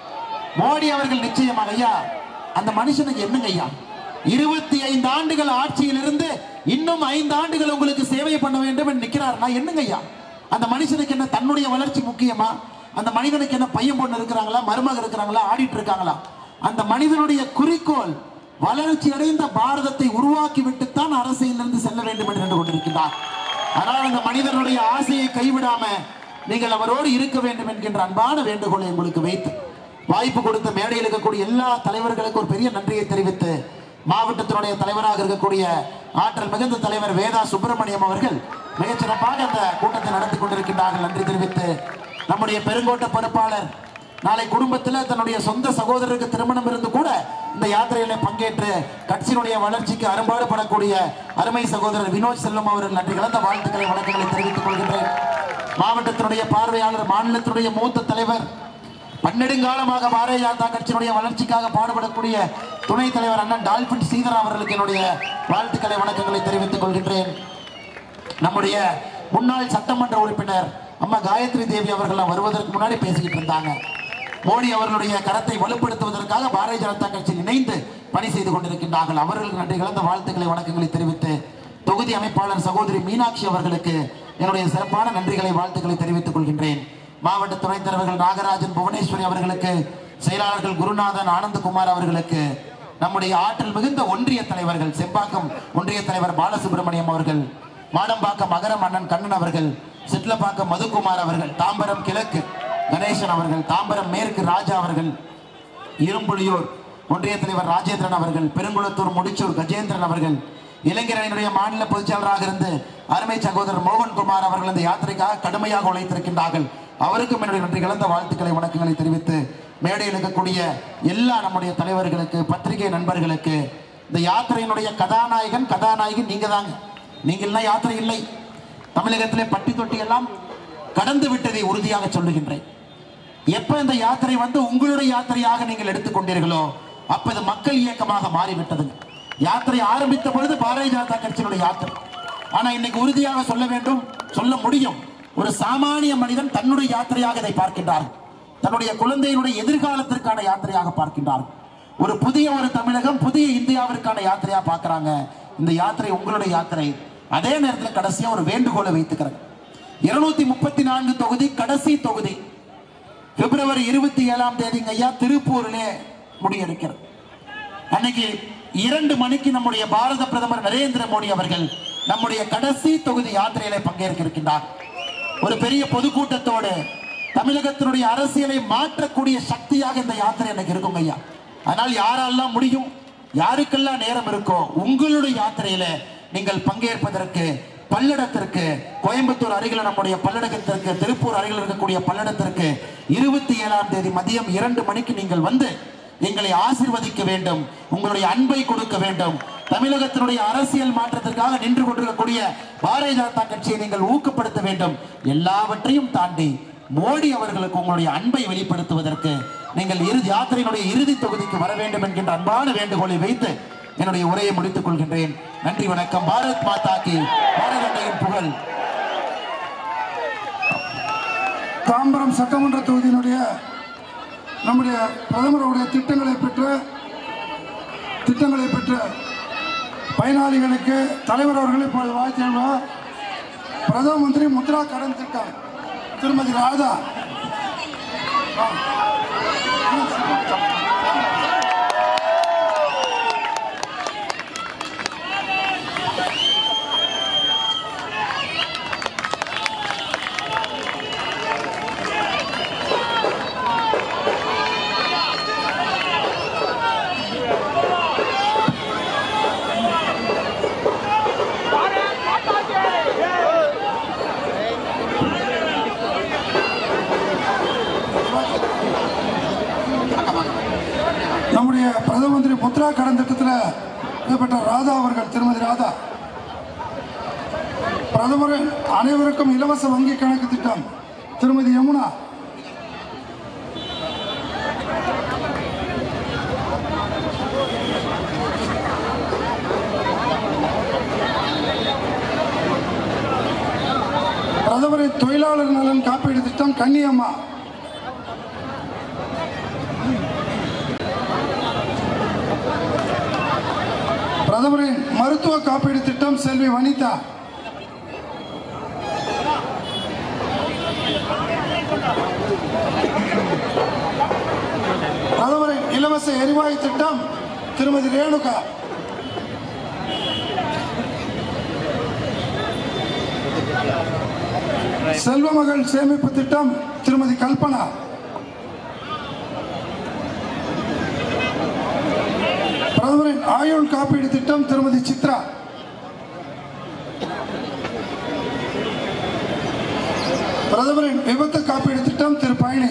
A: மோடி அவர்கள் நிச்சயமாக ஐயா அந்த மனுஷனுக்கு என்னங்க ஐயா இருபத்தி ஐந்து ஆண்டுகள் ஆட்சியில் இருந்து இன்னும் ஐந்து ஆண்டுகள் உங்களுக்கு சேவை பண்ண வேண்டும் என்று நிற்கிறாருன்னா என்னங்க ஐயா அந்த மனுஷனுக்கு என்ன தன்னுடைய வளர்ச்சி முக்கியமா அந்த மனிதனுக்கு என்ன பையன் பொண்ணு இருக்கிறாங்களா மருமக இருக்கிறாங்களா ஆடிட்டு இருக்காங்களா அந்த மனிதனுடைய குறிக்கோள் வளர்ச்சி அடைந்த பாரதத்தை உருவாக்கி விட்டுத்தான் அரசியலிருந்து செல்ல வேண்டும் என்று நின்று கொண்டிருக்கிறார் ஆனால் அந்த மனிதனுடைய ஆசையை கைவிடாம நீங்கள் அவரோடு இருக்க வேண்டும் என்கின்ற அன்பான வேண்டுகோளை உங்களுக்கு வைத்து வாய்ப்பு கொடுத்த மேடையில் இருக்கக்கூடிய எல்லா தலைவர்களுக்கும் ஒரு பெரிய நன்றியை தெரிவித்து மாவட்டத்தினுடைய தலைவராக இருக்கக்கூடிய ஆற்றல் மிகுந்த தலைவர் வேதா சுப்பிரமணியம் அவர்கள் மிகச்சிறப்பாக அந்த கூட்டத்தை நடத்தி கொண்டிருக்கின்றார்கள் நன்றி தெரிவித்து நம்முடைய பெருங்கோட்ட பொறுப்பாளர் நாளை குடும்பத்தில் தன்னுடைய சொந்த சகோதரருக்கு திருமணம் இருந்து கூட இந்த யாத்திரையில பங்கேற்று கட்சியினுடைய வளர்ச்சிக்கு அரும்பாடுபடக்கூடிய அருமை சகோதரர் வினோத் செல்வம் அவர்கள் நன்றி கலந்த வாழ்த்துக்களை வணக்கங்களை தெரிவித்துக் கொள்கின்றேன் மாவட்டத்தினுடைய பார்வையாளர் மாநிலத்தினுடைய மூத்த தலைவர் பன்னெடுங்காலமாக பாரதிய ஜனதா கட்சியினுடைய வளர்ச்சிக்காக பாடுபடக்கூடிய துணைத் தலைவர் அண்ணன் டால்பின் சீதரா அவர்களுக்கு என்னுடைய வாழ்த்துக்களை வணக்கங்களை தெரிவித்துக் கொள்கின்றேன் நம்முடைய முன்னாள் சட்டமன்ற உறுப்பினர் அம்மா காயத்ரி தேவி அவர்கள் வருவதற்கு முன்னாடி பேசிக்கிட்டு இருந்தாங்க மோடி அவர்களுடைய கரத்தை வலுப்படுத்துவதற்காக பாரதிய ஜனதா கட்சி இணைந்து பணி செய்து கொண்டிருக்கின்றார்கள் அவர்களுக்கு நன்றி கலந்த வாழ்த்துக்களை வணக்கங்களை தெரிவித்து தொகுதி அமைப்பாளர் சகோதரி மீனாட்சி அவர்களுக்கு என்னுடைய சிறப்பான நன்றிகளை வாழ்த்துக்களை தெரிவித்துக் கொள்கின்றேன் மாவட்ட துணைத் தலைவர்கள் நாகராஜன் புவனேஸ்வரி அவர்களுக்கு செயலாளர்கள் குருநாதன் ஆனந்தகுமார் அவர்களுக்கு நம்முடைய ஆற்றல் மிகுந்த ஒன்றிய தலைவர்கள் செம்பாக்கம் ஒன்றிய தலைவர் பாலசுப்ரமணியம் அவர்கள் மாடம்பாக்கம் மகரம் அண்ணன் கண்ணன் அவர்கள் சிட்லப்பாக்கம் மதுக்குமார் அவர்கள் தாம்பரம் கிழக்கு கணேசன் அவர்கள் தாம்பரம் மேற்கு ராஜா அவர்கள் இரும்புலியூர் ஒன்றிய தலைவர் ராஜேந்திரன் அவர்கள் பெருங்குளத்தூர் முடிச்சூர் கஜேந்திரன் அவர்கள் இளைஞரணியினுடைய மாநில பொதுச்செயலராக இருந்து அருமை சகோதரர் மோகன்குமார் அவர்கள் இந்த யாத்திரைக்காக கடுமையாக உழைத்திருக்கின்றார்கள் அவருக்கும் என்னுடைய நன்றி கலந்த வாழ்த்துக்களை வணக்கங்களை தெரிவித்து மேடையில் இருக்கக்கூடிய எல்லா நம்முடைய தலைவர்களுக்கு பத்திரிகை நண்பர்களுக்கு இந்த யாத்திரையினுடைய கதாநாயகன் கதாநாயகி நீங்க தாங்க நீங்க யாத்திரை இல்லை தமிழகத்திலே பட்டி தொட்டி எல்லாம் கடந்து விட்டதை உறுதியாக சொல்லுகின்றேன் எப்ப இந்த யாத்திரை வந்து உங்களுடைய யாத்திரையாக நீங்கள் எடுத்துக்கொண்டீர்களோ அப்ப இது மக்கள் இயக்கமாக மாறிவிட்டதுங்க யாத்திரை ஆரம்பித்த பொழுது பாரதிய ஜனதா கட்சியினுடைய யாத்திரை ஆனா இன்னைக்கு உறுதியாக சொல்ல வேண்டும் சொல்ல முடியும் ஒரு சாமானிய மனிதன் தன்னுடைய யாத்திரையாக இதை பார்க்கின்றார் தன்னுடைய குழந்தையினுடைய எதிர்காலத்திற்கான யாத்திரையாக பார்க்கின்றார் ஒரு புதிய ஒரு தமிழகம் புதிய இந்தியாவிற்கான யாத்திரையா பார்க்கறாங்க இந்த யாத்திரை உங்களுடைய யாத்திரை அதே நேரத்தில் கடைசியா ஒரு வேண்டுகோளை வைத்துக்கிறேன் இருநூத்தி முப்பத்தி நான்கு தொகுதி கடைசி தொகுதி பிப்ரவரி இருபத்தி ஏழாம் தேதிங்க ஐயா திருப்பூரிலே முடியெடுக்கிறது அன்னைக்கு இரண்டு மணிக்கு நம்முடைய பாரத பிரதமர் நரேந்திர மோடி அவர்கள் நம்முடைய கடைசி தொகுதி யாத்திரையில பங்கேற்க இருக்கின்றார் ஒரு பெரிய பொதுக்கூட்டத்தோடு தமிழகத்தினுடைய அரசியலை மாற்றக்கூடிய சக்தியாக இந்த யாத்திரை எனக்கு இருக்குங்க ஐயா அதனால் யாரெல்லாம் முடியும் யாருக்கெல்லாம் நேரம் இருக்கோ உங்களுடைய யாத்திரையில நீங்கள் பங்கேற்பதற்கு பல்லடத்திற்கு கோயம்புத்தூர் அருகில் நம்முடைய பல்லடத்திற்கு திருப்பூர் அருகில் இருக்கக்கூடிய பல்லடத்திற்கு இருபத்தி ஏழாம் தேதி மதியம் இரண்டு மணிக்கு நீங்கள் வந்து எங்களை ஆசீர்வதிக்க வேண்டும் உங்களுடைய அன்பை கொடுக்க வேண்டும் தமிழகத்தினுடைய அரசியல் மாற்றத்திற்காக நின்று கொண்டிருக்கக்கூடிய பாரதிய ஜனதா கட்சியை நீங்கள் ஊக்கப்படுத்த வேண்டும் எல்லாவற்றையும் தாண்டி மோடி அவர்களுக்கு உங்களுடைய அன்பை வெளிப்படுத்துவதற்கு நீங்கள் இறுதி யாத்திரையினுடைய இறுதி தொகுதிக்கு வர வேண்டும் என்கின்ற அன்பான வேண்டுகோளை வைத்து என்னுடைய உரையை முடித்துக் கொள்கின்றேன் நன்றி வணக்கம் பாரத் மாதா கி பாரத அன்னையின் புகழ்
B: தாம்பரம் சட்டமன்ற தொகுதியினுடைய நம்முடைய பிரதமருடைய திட்டங்களை பெற்ற திட்டங்களை பெற்ற பயனாளிகளுக்கு தலைவர் அவர்கள் இப்பொழுது வாழ்த்தியுள்ளார் பிரதம மந்திரி முத்ரா கடன் திட்டம் திருமதி ராதா ஆ. நம்முடைய பிரதம மந்திரி முத்ரா கடன் திட்டத்தில் இதுபட்ட ராதா அவர்கள் திருமதி ராதா பிரதமரின் அனைவருக்கும் இலவச வங்கி கணக்கு திட்டம் திருமதி யமுனா பிரதமரின் தொழிலாளர் நலன் காப்பீடு திட்டம் கன்னியம்மா பிரதமரின் மருத்துவ காப்பீடு திட்டம் செல்வி வனிதா பிரதமரின் இலவச எரிவாயு திட்டம் திருமதி ரேணுகா செல்வ மகள் சேமிப்பு திட்டம் திருமதி கல்பனா பிரதமரின் ஆயுள் காப்பீடு திட்டம் திருமதி சித்ரா பிரதமரின் விபத்து காப்பீடு திட்டம் திரு பழனி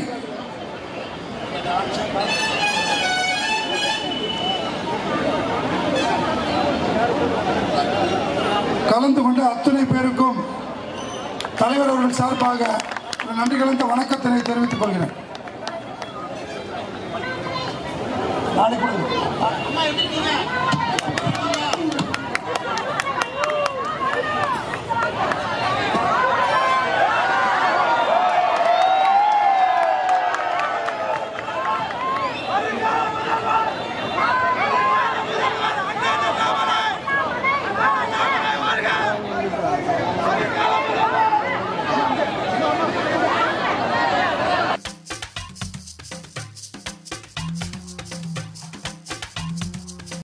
B: கலந்து கொண்ட அத்தனை பேருக்கும் தலைவர் அவர்கள் சார்பாக ஒரு நன்றி கலந்த வணக்கத்தினை தெரிவித்துக் கொள்கிறேன் நாளைக்கு